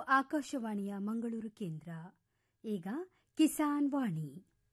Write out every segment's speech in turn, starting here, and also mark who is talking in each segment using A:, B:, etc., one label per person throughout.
A: ಆಕಾಶವಾಣಿಯ ಮಂಗಳೂರು ಕೇಂದ್ರ ಈಗ ಕಿಸಾನ್ ವಾಣಿ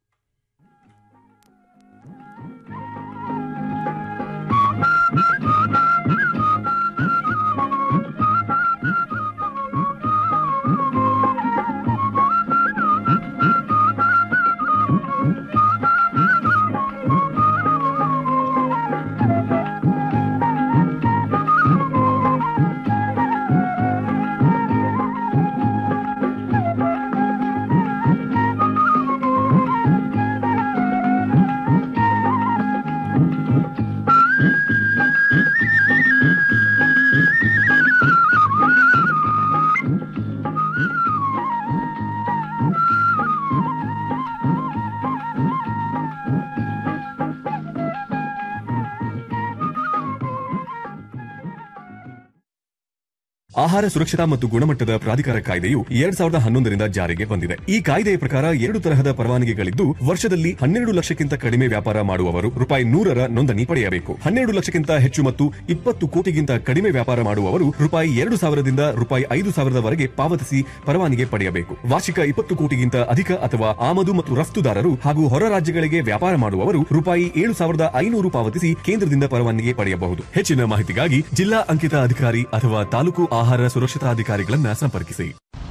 B: ಆಹಾರ ಸುರಕ್ಷತಾ ಮತ್ತು ಗುಣಮಟ್ಟದ ಪ್ರಾಧಿಕಾರ ಕಾಯ್ದೆಯು ಎರಡ್ ಸಾವಿರದ ಹನ್ನೊಂದರಿಂದ ಜಾರಿಗೆ ಬಂದಿದೆ ಈ ಕಾಯ್ದೆಯ ಪ್ರಕಾರ ಎರಡು ತರಹದ ಪರವಾನಗಿಗಳಿದ್ದು ವರ್ಷದಲ್ಲಿ ಹನ್ನೆರಡು ಲಕ್ಷಕ್ಕಿಂತ ಕಡಿಮೆ ವ್ಯಾಪಾರ ಮಾಡುವವರು ರೂಪಾಯಿ ನೂರರ ನೋಂದಣಿ ಪಡೆಯಬೇಕು ಹನ್ನೆರಡು ಲಕ್ಷಕ್ಕಿಂತ ಹೆಚ್ಚು ಮತ್ತು ಇಪ್ಪತ್ತು ಕೋಟಿಗಿಂತ ಕಡಿಮೆ ವ್ಯಾಪಾರ ಮಾಡುವವರು ರೂಪಾಯಿ ಎರಡು ಸಾವಿರದಿಂದ ರೂಪಾಯಿ ಐದು ಸಾವಿರದವರೆಗೆ ಪಾವತಿಸಿ ಪರವಾನಗಿ ಪಡೆಯಬೇಕು ವಾರ್ಷಿಕ ಇಪ್ಪತ್ತು ಕೋಟಿಗಿಂತ ಅಧಿಕ ಅಥವಾ ಆಮದು ಮತ್ತು ರಫ್ತುದಾರರು ಹಾಗೂ ಹೊರ ರಾಜ್ಯಗಳಿಗೆ ವ್ಯಾಪಾರ ಮಾಡುವವರು ರೂಪಾಯಿ ಏಳು ಸಾವಿರದ ಐನೂರು ಪಾವತಿಸಿ ಕೇಂದ್ರದಿಂದ ಪರವಾನಗಿ ಪಡೆಯಬಹುದು ಹೆಚ್ಚಿನ ಮಾಹಿತಿಗಾಗಿ ಜಿಲ್ಲಾ ಅಂಕಿತ ಅಧಿಕಾರಿ ಅಥವಾ ತಾಲೂಕು ಆಹಾರ ಸುರಕ್ಷತಾ ಅಧಿಕಾರಿಗಳನ್ನ ಸಂಪರ್ಕಿಸಿ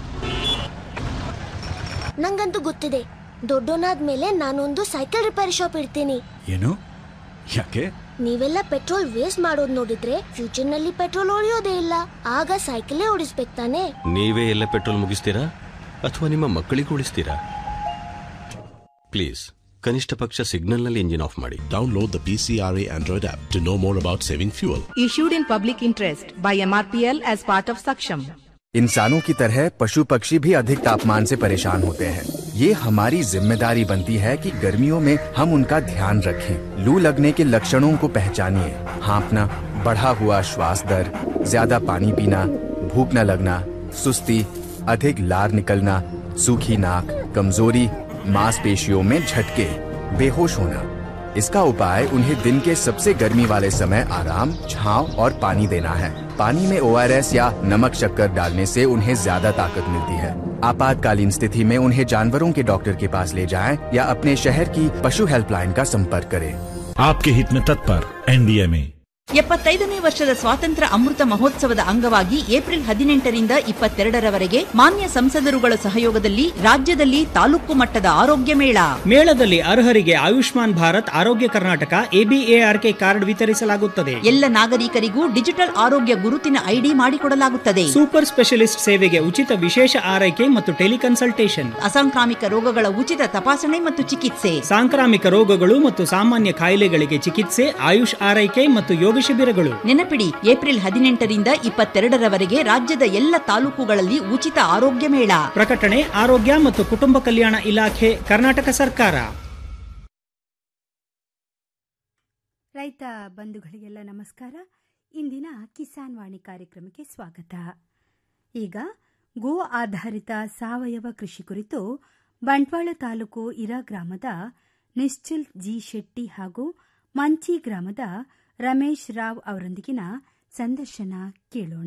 C: ನಂಗಂತೂ ಗೊತ್ತಿದೆ ದೊಡ್ಡೋನಾದ್ಮೇಲೆ ನಾನೊಂದು ಸೈಕಲ್ ರಿಪೇರಿ ಶಾಪ್ ಇಡ್ತೀನಿ
D: ಏನು ಯಾಕೆ
C: ನೀವೆಲ್ಲ ಪೆಟ್ರೋಲ್ ವೇಸ್ಟ್ ಮಾಡೋದ್ ನೋಡಿದ್ರೆ ಫ್ಯೂಚರ್ ನಲ್ಲಿ ಪೆಟ್ರೋಲ್ ಉಳಿಯೋದೇ ಇಲ್ಲ ಆಗ ಸೈಕಲೇ ಓಡಿಸ್ಬೇಕು ತಾನೆ
E: ನೀವೇ ಎಲ್ಲ ಪೆಟ್ರೋಲ್ ಮುಗಿಸ್ತೀರಾ ಅಥವಾ ನಿಮ್ಮ ಮಕ್ಕಳಿಗೆ ಉಳಿಸ್ತೀರಾ ಪ್ಲೀಸ್ ಕನಿಷ್ಠ ಪಕ್ಷ ಸಿಗ್ನಲ್ನಲ್ಲಿ ಇಂಜಿನ್ ಆಫ್ ಮಾಡಿ
F: Download the PCRA Android app to know more about saving fuel.
G: issued in public interest by MRPL as part of Saksham.
H: इंसानों की तरह पशु पक्षी भी अधिक तापमान से परेशान होते हैं ये हमारी जिम्मेदारी बनती है कि गर्मियों में हम उनका ध्यान रखें लू लगने के लक्षणों को पहचानिए हाँपना बढ़ा हुआ श्वास दर ज्यादा पानी पीना भूख न लगना सुस्ती अधिक लार निकलना सूखी नाक कमजोरी मांसपेशियों में झटके बेहोश होना इसका उपाय उन्हें दिन के सबसे गर्मी वाले समय आराम छांव और पानी देना है पानी में ओ या नमक शक्कर डालने से उन्हें ज्यादा ताकत मिलती है आपातकालीन स्थिति में उन्हें जानवरों के डॉक्टर के पास ले जाएं या अपने शहर की पशु हेल्पलाइन का संपर्क करें
I: आपके हित में तत्पर एनडीएमए
G: ಎಪ್ಪತ್ತೈದನೇ ವರ್ಷದ ಸ್ವಾತಂತ್ರ್ಯ ಅಮೃತ ಮಹೋತ್ಸವದ ಅಂಗವಾಗಿ ಏಪ್ರಿಲ್ ಹದಿನೆಂಟರಿಂದ ಇಪ್ಪತ್ತೆರಡರವರೆಗೆ ಮಾನ್ಯ ಸಂಸದರುಗಳ ಸಹಯೋಗದಲ್ಲಿ ರಾಜ್ಯದಲ್ಲಿ ತಾಲೂಕು ಮಟ್ಟದ ಆರೋಗ್ಯ ಮೇಳ
J: ಮೇಳದಲ್ಲಿ ಅರ್ಹರಿಗೆ ಆಯುಷ್ಮಾನ್ ಭಾರತ್ ಆರೋಗ್ಯ ಕರ್ನಾಟಕ ಎಬಿಎಆರ್ಕೆ ಕಾರ್ಡ್ ವಿತರಿಸಲಾಗುತ್ತದೆ
G: ಎಲ್ಲ ನಾಗರಿಕರಿಗೂ ಡಿಜಿಟಲ್ ಆರೋಗ್ಯ ಗುರುತಿನ ಐಡಿ ಮಾಡಿಕೊಡಲಾಗುತ್ತದೆ
J: ಸೂಪರ್ ಸ್ಪೆಷಲಿಸ್ಟ್ ಸೇವೆಗೆ ಉಚಿತ ವಿಶೇಷ ಆರೈಕೆ ಮತ್ತು ಟೆಲಿಕನ್ಸಲ್ಟೇಷನ್
G: ಅಸಾಂಕ್ರಾಮಿಕ ರೋಗಗಳ ಉಚಿತ ತಪಾಸಣೆ ಮತ್ತು ಚಿಕಿತ್ಸೆ
J: ಸಾಂಕ್ರಾಮಿಕ ರೋಗಗಳು ಮತ್ತು ಸಾಮಾನ್ಯ ಕಾಯಿಲೆಗಳಿಗೆ ಚಿಕಿತ್ಸೆ ಆಯುಷ್ ಆರೈಕೆ ಮತ್ತು ಯೋಗ ಶಿಬಿರಗಳು
G: ನೆನಪಿಡಿ ಏಪ್ರಿಲ್ ಹದಿನೆಂಟರಿಂದ ಇಪ್ಪತ್ತೆರಡರವರೆಗೆ ರಾಜ್ಯದ ಎಲ್ಲ ತಾಲೂಕುಗಳಲ್ಲಿ ಉಚಿತ ಆರೋಗ್ಯ ಮೇಳ
J: ಪ್ರಕಟಣೆ ಆರೋಗ್ಯ ಮತ್ತು ಕುಟುಂಬ ಕಲ್ಯಾಣ ಇಲಾಖೆ ಕರ್ನಾಟಕ ಸರ್ಕಾರ
A: ರೈತ ಬಂಧುಗಳಿಗೆಲ್ಲ ನಮಸ್ಕಾರ ಇಂದಿನ ಕಿಸಾನ್ ವಾಣಿ ಕಾರ್ಯಕ್ರಮಕ್ಕೆ ಸ್ವಾಗತ ಈಗ ಗೋ ಆಧಾರಿತ ಸಾವಯವ ಕೃಷಿ ಕುರಿತು ಬಂಟ್ವಾಳ ತಾಲೂಕು ಇರಾ ಗ್ರಾಮದ ನಿಶ್ಚಲ್ ಜಿ ಶೆಟ್ಟಿ ಹಾಗೂ ಮಂಚಿ ಗ್ರಾಮದ ರಮೇಶ್ ರಾವ್ ಅವರೊಂದಿಗಿನ ಸಂದರ್ಶನ ಕೇಳೋಣ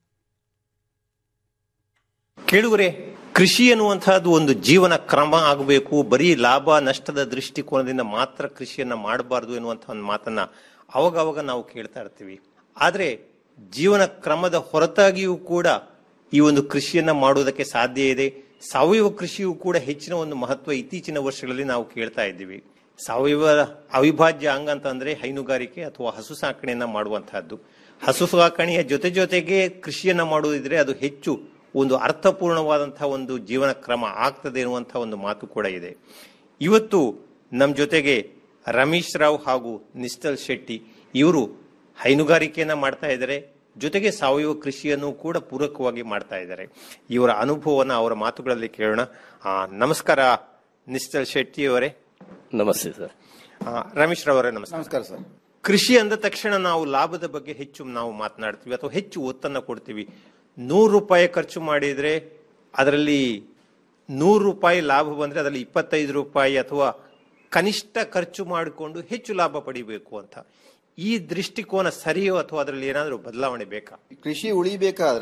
K: ಕೇಳುವರೆ ಕೃಷಿ ಎನ್ನುವಂತಹದ್ದು ಒಂದು ಜೀವನ ಕ್ರಮ ಆಗಬೇಕು ಬರೀ ಲಾಭ ನಷ್ಟದ ದೃಷ್ಟಿಕೋನದಿಂದ ಮಾತ್ರ ಕೃಷಿಯನ್ನ ಮಾಡಬಾರದು ಎನ್ನುವಂತಹ ಒಂದು ಮಾತನ್ನ ಅವಾಗವಾಗ ನಾವು ಕೇಳ್ತಾ ಇರ್ತೀವಿ ಆದ್ರೆ ಜೀವನ ಕ್ರಮದ ಹೊರತಾಗಿಯೂ ಕೂಡ ಈ ಒಂದು ಕೃಷಿಯನ್ನ ಮಾಡುವುದಕ್ಕೆ ಸಾಧ್ಯ ಇದೆ ಸಾವಯವ ಕೃಷಿಯೂ ಕೂಡ ಹೆಚ್ಚಿನ ಒಂದು ಮಹತ್ವ ಇತ್ತೀಚಿನ ವರ್ಷಗಳಲ್ಲಿ ನಾವು ಕೇಳ್ತಾ ಇದ್ದೀವಿ ಸಾವಯವ ಅವಿಭಾಜ್ಯ ಅಂಗ ಅಂತಂದ್ರೆ ಹೈನುಗಾರಿಕೆ ಅಥವಾ ಹಸು ಸಾಕಣೆಯನ್ನ ಮಾಡುವಂತಹದ್ದು ಹಸು ಸಾಕಣೆಯ ಜೊತೆ ಜೊತೆಗೆ ಕೃಷಿಯನ್ನ ಮಾಡುವುದಿದ್ರೆ ಅದು ಹೆಚ್ಚು ಒಂದು ಅರ್ಥಪೂರ್ಣವಾದಂತಹ ಒಂದು ಜೀವನ ಕ್ರಮ ಆಗ್ತದೆ ಎನ್ನುವಂತಹ ಒಂದು ಮಾತು ಕೂಡ ಇದೆ ಇವತ್ತು ನಮ್ಮ ಜೊತೆಗೆ ರಮೇಶ್ ರಾವ್ ಹಾಗೂ ನಿಸ್ತಲ್ ಶೆಟ್ಟಿ ಇವರು ಹೈನುಗಾರಿಕೆಯನ್ನ ಮಾಡ್ತಾ ಇದ್ದಾರೆ ಜೊತೆಗೆ ಸಾವಯವ ಕೃಷಿಯನ್ನು ಕೂಡ ಪೂರಕವಾಗಿ ಮಾಡ್ತಾ ಇದ್ದಾರೆ ಇವರ ಅನುಭವವನ್ನ ಅವರ ಮಾತುಗಳಲ್ಲಿ ಕೇಳೋಣ ಆ, ನಮಸ್ಕಾರ ನಿಸ್ತಲ್ ಶೆಟ್ಟಿ ಅವರೇ
E: ನಮಸ್ತೆ ಸರ್
K: ಆ, ರಮೇಶ್ ರವರೇ ನಮಸ್ಕಾರ
L: ನಮಸ್ಕಾರ ಸರ್
K: ಕೃಷಿ ಅಂದ ತಕ್ಷಣ ನಾವು ಲಾಭದ ಬಗ್ಗೆ ಹೆಚ್ಚು ನಾವು ಮಾತನಾಡ್ತೀವಿ ಅಥವಾ ಹೆಚ್ಚು ಒತ್ತನ್ನ ಕೊಡ್ತೀವಿ ನೂರು ರೂಪಾಯಿ ಖರ್ಚು ಮಾಡಿದ್ರೆ ಅದರಲ್ಲಿ ನೂರು ರೂಪಾಯಿ ಲಾಭ ಬಂದ್ರೆ ಅದರಲ್ಲಿ ಇಪ್ಪತ್ತೈದು ರೂಪಾಯಿ ಅಥವಾ ಕನಿಷ್ಠ ಖರ್ಚು ಮಾಡಿಕೊಂಡು ಹೆಚ್ಚು ಲಾಭ ಪಡಿಬೇಕು ಅಂತ ಈ ದೃಷ್ಟಿಕೋನ ಸರಿಯೋ ಅಥವಾ ಅದರಲ್ಲಿ ಏನಾದರೂ ಬದಲಾವಣೆ ಬೇಕಾ
L: ಕೃಷಿ ಉಳಿಬೇಕಾದ್ರೆ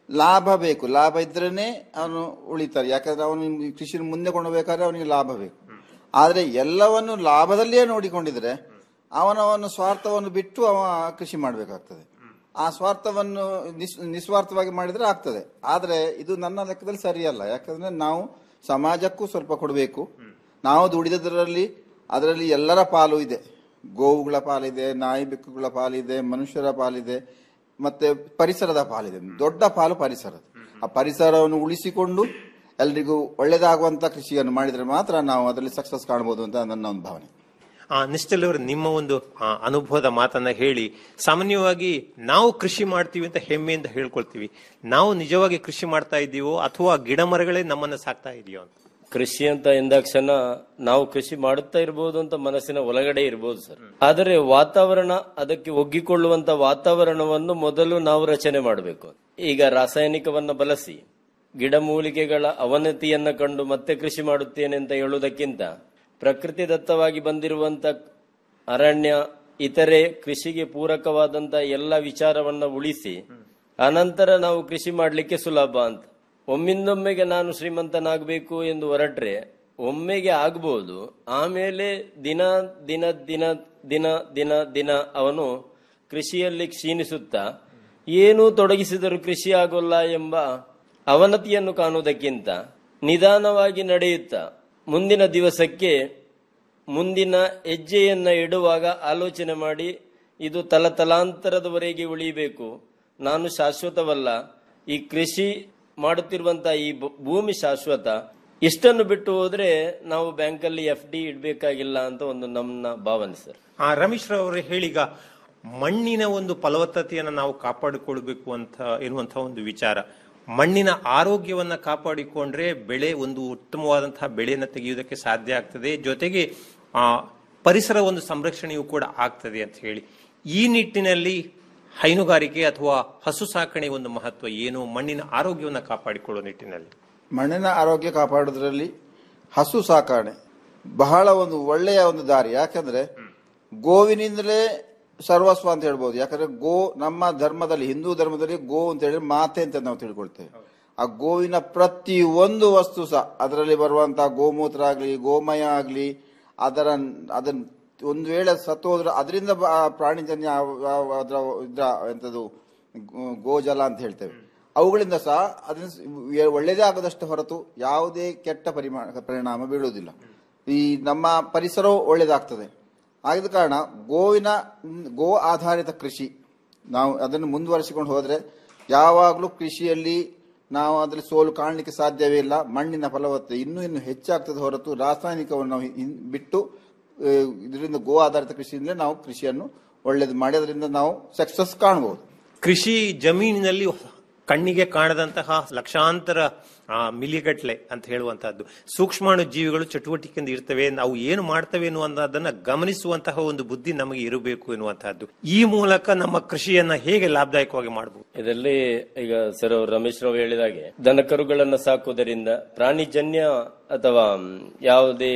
L: ಲಾಭ ಬೇಕು ಲಾಭ ಇದ್ರೇನೆ ಅವನು ಉಳಿತಾರೆ ಯಾಕಂದ್ರೆ ಅವನು ಈ ಕೃಷಿ ಮುಂದೆ ಕೊಂಡೋಗ್ಬೇಕಾದ್ರೆ ಅವನಿಗೆ ಲಾಭ ಬೇಕು ಆದ್ರೆ ಎಲ್ಲವನ್ನು ಲಾಭದಲ್ಲಿಯೇ ನೋಡಿಕೊಂಡಿದ್ರೆ ಅವನವನ ಸ್ವಾರ್ಥವನ್ನು ಬಿಟ್ಟು ಅವ ಕೃಷಿ ಮಾಡಬೇಕಾಗ್ತದೆ ಆ ಸ್ವಾರ್ಥವನ್ನು ನಿಸ್ ನಿಸ್ವಾರ್ಥವಾಗಿ ಮಾಡಿದ್ರೆ ಆಗ್ತದೆ ಆದ್ರೆ ಇದು ನನ್ನ ಲೆಕ್ಕದಲ್ಲಿ ಸರಿಯಲ್ಲ ಯಾಕಂದ್ರೆ ನಾವು ಸಮಾಜಕ್ಕೂ ಸ್ವಲ್ಪ ಕೊಡಬೇಕು ನಾವು ದುಡಿದದರಲ್ಲಿ ಅದರಲ್ಲಿ ಎಲ್ಲರ ಪಾಲು ಇದೆ ಗೋವುಗಳ ಪಾಲಿದೆ ನಾಯಿ ಬೆಕ್ಕುಗಳ ಪಾಲಿದೆ ಮನುಷ್ಯರ ಪಾಲಿದೆ ಮತ್ತೆ ಪರಿಸರದ ಪಾಲಿದೆ ದೊಡ್ಡ ಪಾಲು ಪರಿಸರದ ಆ ಪರಿಸರವನ್ನು ಉಳಿಸಿಕೊಂಡು ಎಲ್ರಿಗೂ ಒಳ್ಳೆಯದಾಗುವಂತ ಕೃಷಿಯನ್ನು ಮಾಡಿದ್ರೆ ಮಾತ್ರ ನಾವು ಅದರಲ್ಲಿ ಸಕ್ಸಸ್ ಕಾಣಬಹುದು ಅಂತ ನನ್ನ ಒಂದು ಭಾವನೆ
K: ಆ ನಿಶ್ಚಲ್ ಅವರು ನಿಮ್ಮ ಒಂದು ಆ, ಅನುಭವದ ಮಾತನ್ನ ಹೇಳಿ ಸಾಮಾನ್ಯವಾಗಿ ನಾವು ಕೃಷಿ ಮಾಡ್ತೀವಿ ಅಂತ ಹೆಮ್ಮೆಯಿಂದ ಹೇಳ್ಕೊಳ್ತೀವಿ ನಾವು ನಿಜವಾಗಿ ಕೃಷಿ ಮಾಡ್ತಾ ಇದ್ದೀವೋ ಅಥವಾ ಗಿಡ ಮರಗಳೇ ನಮ್ಮನ್ನ ಸಾಕ್ತಾ ಇದೆಯೋ ಅಂತ
M: ಕೃಷಿ ಅಂತ ಎಂದಾಕ್ಷಣ ನಾವು ಕೃಷಿ ಮಾಡುತ್ತಾ ಇರಬಹುದು ಅಂತ ಮನಸ್ಸಿನ ಒಳಗಡೆ ಇರಬಹುದು ಸರ್ ಆದರೆ ವಾತಾವರಣ ಅದಕ್ಕೆ ಒಗ್ಗಿಕೊಳ್ಳುವಂತ ವಾತಾವರಣವನ್ನು ಮೊದಲು ನಾವು ರಚನೆ ಮಾಡಬೇಕು ಈಗ ರಾಸಾಯನಿಕವನ್ನ ಬಳಸಿ ಗಿಡಮೂಲಿಕೆಗಳ ಅವನತಿಯನ್ನ ಕಂಡು ಮತ್ತೆ ಕೃಷಿ ಮಾಡುತ್ತೇನೆ ಅಂತ ಹೇಳುವುದಕ್ಕಿಂತ ಪ್ರಕೃತಿ ದತ್ತವಾಗಿ ಬಂದಿರುವಂತ ಅರಣ್ಯ ಇತರೆ ಕೃಷಿಗೆ ಪೂರಕವಾದಂತ ಎಲ್ಲ ವಿಚಾರವನ್ನ ಉಳಿಸಿ ಅನಂತರ ನಾವು ಕೃಷಿ ಮಾಡಲಿಕ್ಕೆ ಸುಲಭ ಅಂತ ಒಮ್ಮಿಂದೊಮ್ಮೆಗೆ ನಾನು ಶ್ರೀಮಂತನಾಗಬೇಕು ಎಂದು ಹೊರಟ್ರೆ ಒಮ್ಮೆಗೆ ಆಗ್ಬೋದು ಆಮೇಲೆ ದಿನ ದಿನ ದಿನ ದಿನ ದಿನ ದಿನ ಅವನು ಕೃಷಿಯಲ್ಲಿ ಕ್ಷೀಣಿಸುತ್ತಾ ಏನೂ ತೊಡಗಿಸಿದರೂ ಕೃಷಿ ಆಗೋಲ್ಲ ಎಂಬ ಅವನತಿಯನ್ನು ಕಾಣುವುದಕ್ಕಿಂತ ನಿಧಾನವಾಗಿ ನಡೆಯುತ್ತಾ ಮುಂದಿನ ದಿವಸಕ್ಕೆ ಮುಂದಿನ ಹೆಜ್ಜೆಯನ್ನ ಇಡುವಾಗ ಆಲೋಚನೆ ಮಾಡಿ ಇದು ತಲತಲಾಂತರದವರೆಗೆ ಉಳಿಯಬೇಕು ನಾನು ಶಾಶ್ವತವಲ್ಲ ಈ ಕೃಷಿ ಮಾಡುತ್ತಿರುವಂತಹ ಈ ಭೂ- ಭೂಮಿ ಶಾಶ್ವತ ಇಷ್ಟನ್ನು ಬಿಟ್ಟು ಹೋದ್ರೆ ನಾವು ಬ್ಯಾಂಕಲ್ಲಿ ಎಫ್ ಡಿ ಇಡಬೇಕಾಗಿಲ್ಲ ಅಂತ ಒಂದು ನನ್ನ ಭಾವನೆ ಸರ್
K: ಆ ರಮೇಶ್ ಅವರು ಹೇಳೀಗ ಮಣ್ಣಿನ ಒಂದು ಫಲವತ್ತತೆಯನ್ನು ನಾವು ಕಾಪಾಡಿಕೊಳ್ಬೇಕು ಅಂತ ಇರುವಂತಹ ಒಂದು ವಿಚಾರ ಮಣ್ಣಿನ ಆರೋಗ್ಯವನ್ನ ಕಾಪಾಡಿಕೊಂಡ್ರೆ ಬೆಳೆ ಒಂದು ಉತ್ತಮವಾದಂತಹ ಬೆಳೆಯನ್ನು ತೆಗೆಯುವುದಕ್ಕೆ ಸಾಧ್ಯ ಆಗ್ತದೆ ಜೊತೆಗೆ ಆ ಪರಿಸರ ಒಂದು ಸಂರಕ್ಷಣೆಯೂ ಕೂಡ ಆಗ್ತದೆ ಅಂತ ಹೇಳಿ ಈ ನಿಟ್ಟಿನಲ್ಲಿ ಹೈನುಗಾರಿಕೆ ಅಥವಾ ಹಸು ಸಾಕಣೆ ಒಂದು ಮಹತ್ವ ಏನು ಮಣ್ಣಿನ ಆರೋಗ್ಯವನ್ನು ಕಾಪಾಡಿಕೊಳ್ಳುವ ನಿಟ್ಟಿನಲ್ಲಿ
L: ಮಣ್ಣಿನ ಆರೋಗ್ಯ ಕಾಪಾಡೋದ್ರಲ್ಲಿ ಹಸು ಸಾಕಾಣೆ ಬಹಳ ಒಂದು ಒಳ್ಳೆಯ ಒಂದು ದಾರಿ ಯಾಕಂದ್ರೆ ಗೋವಿನಿಂದಲೇ ಸರ್ವಸ್ವ ಅಂತ ಹೇಳ್ಬೋದು ಯಾಕಂದ್ರೆ ಗೋ ನಮ್ಮ ಧರ್ಮದಲ್ಲಿ ಹಿಂದೂ ಧರ್ಮದಲ್ಲಿ ಗೋ ಅಂತ ಹೇಳಿದ್ರೆ ಮಾತೆ ಅಂತ ನಾವು ತಿಳ್ಕೊಳ್ತೇವೆ ಆ ಗೋವಿನ ಪ್ರತಿ ಒಂದು ವಸ್ತು ಸಹ ಅದರಲ್ಲಿ ಬರುವಂತಹ ಗೋಮೂತ್ರ ಆಗ್ಲಿ ಗೋಮಯ ಆಗ್ಲಿ ಅದರ ಅದನ್ನ ಒಂದು ವೇಳೆ ಸತ್ತು ಹೋದ್ರೆ ಅದರಿಂದ ಬ- ಆ ಪ್ರಾಣಿಜನ್ಯ ಆ- ಆ- ಅದರ ಇದ್ರ ಎಂತದು ಗೋ- ಗೋಜಲ ಅಂತ ಹೇಳ್ತೇವೆ ಅವುಗಳಿಂದ ಸಹ ಅದನ್ನ ಸ್- ಎ- ಒಳ್ಳೆಯದೇ ಆಗದಷ್ಟು ಹೊರತು ಯಾವುದೇ ಕೆಟ್ಟ ಪರಿಮಾ ಪರಿಣಾಮ ಬೀಳುವುದಿಲ್ಲ ಈ ನಮ್ಮ ಪರಿಸರವು ಒಳ್ಳೆಯದಾಗ್ತದೆ ಆಗಿದ ಕಾರಣ ಗೋವಿನ ಮ್, ಗೋ ಆಧಾರಿತ ಕೃಷಿ ನಾವು ಅದನ್ನು ಮುಂದುವರಿಸಿಕೊಂಡು ಹೋದ್ರೆ ಯಾವಾಗಲೂ ಕೃಷಿಯಲ್ಲಿ ನಾವು ಅದರಲ್ಲಿ ಸೋಲು ಕಾಣಲಿಕ್ಕೆ ಸಾಧ್ಯವೇ ಇಲ್ಲ ಮಣ್ಣಿನ ಫಲವತ್ತತೆ ಇನ್ನೂ ಇನ್ನು ಹೆಚ್ಚಾಗ್ತದೆ ಹೊರತು ರಾಸಾಯನಿಕವನ್ನು ನಾವು ಹಿನ್- ಬಿಟ್ಟು ಆ, ಇದರಿಂದ ಗೋ ಆಧಾರಿತ ಕೃಷಿಯಿಂದಲೇ ನಾವು ಕೃಷಿಯನ್ನು ಒಳ್ಳೇದು ಮಾಡಿ ಅದರಿಂದ ನಾವು ಸಕ್ಸಸ್ ಕಾಣಬಹುದು
K: ಕೃಷಿ ಜಮೀನಿನಲ್ಲಿ ಕಣ್ಣಿಗೆ ಕಾಣದಂತಹ ಲಕ್ಷಾಂತರ ಆ, ಮಿಲಿಗಟ್ಲೆ ಅಂತ ಹೇಳುವಂತಹದ್ದು ಸೂಕ್ಷ್ಮಾಣು ಜೀವಿಗಳು ಚಟುವಟಿಕೆಯಿಂದ ಇರ್ತವೆ ನಾವು ಏನು ಮಾಡ್ತವೆ ಎನ್ನುವಂತಹದನ್ನ ಗಮನಿಸುವಂತಹ ಒಂದು ಬುದ್ಧಿ ನಮಗೆ ಇರಬೇಕು ಎನ್ನುವಂತಹದ್ದು ಈ ಮೂಲಕ ನಮ್ಮ ಕೃಷಿಯನ್ನ ಹೇಗೆ ಲಾಭದಾಯಕವಾಗಿ ಮಾಡಬಹುದು
M: ಇದರಲ್ಲಿ ಈಗ ಸರ್ ಅವರು ರಮೇಶ್ ರಾವ್ ಹೇಳಿದಾಗೆ ದನಕರುಗಳನ್ನ ಸಾಕುವುದರಿಂದ ಪ್ರಾಣಿಜನ್ಯ ಅಥವಾ ಮ್, ಯಾವುದೇ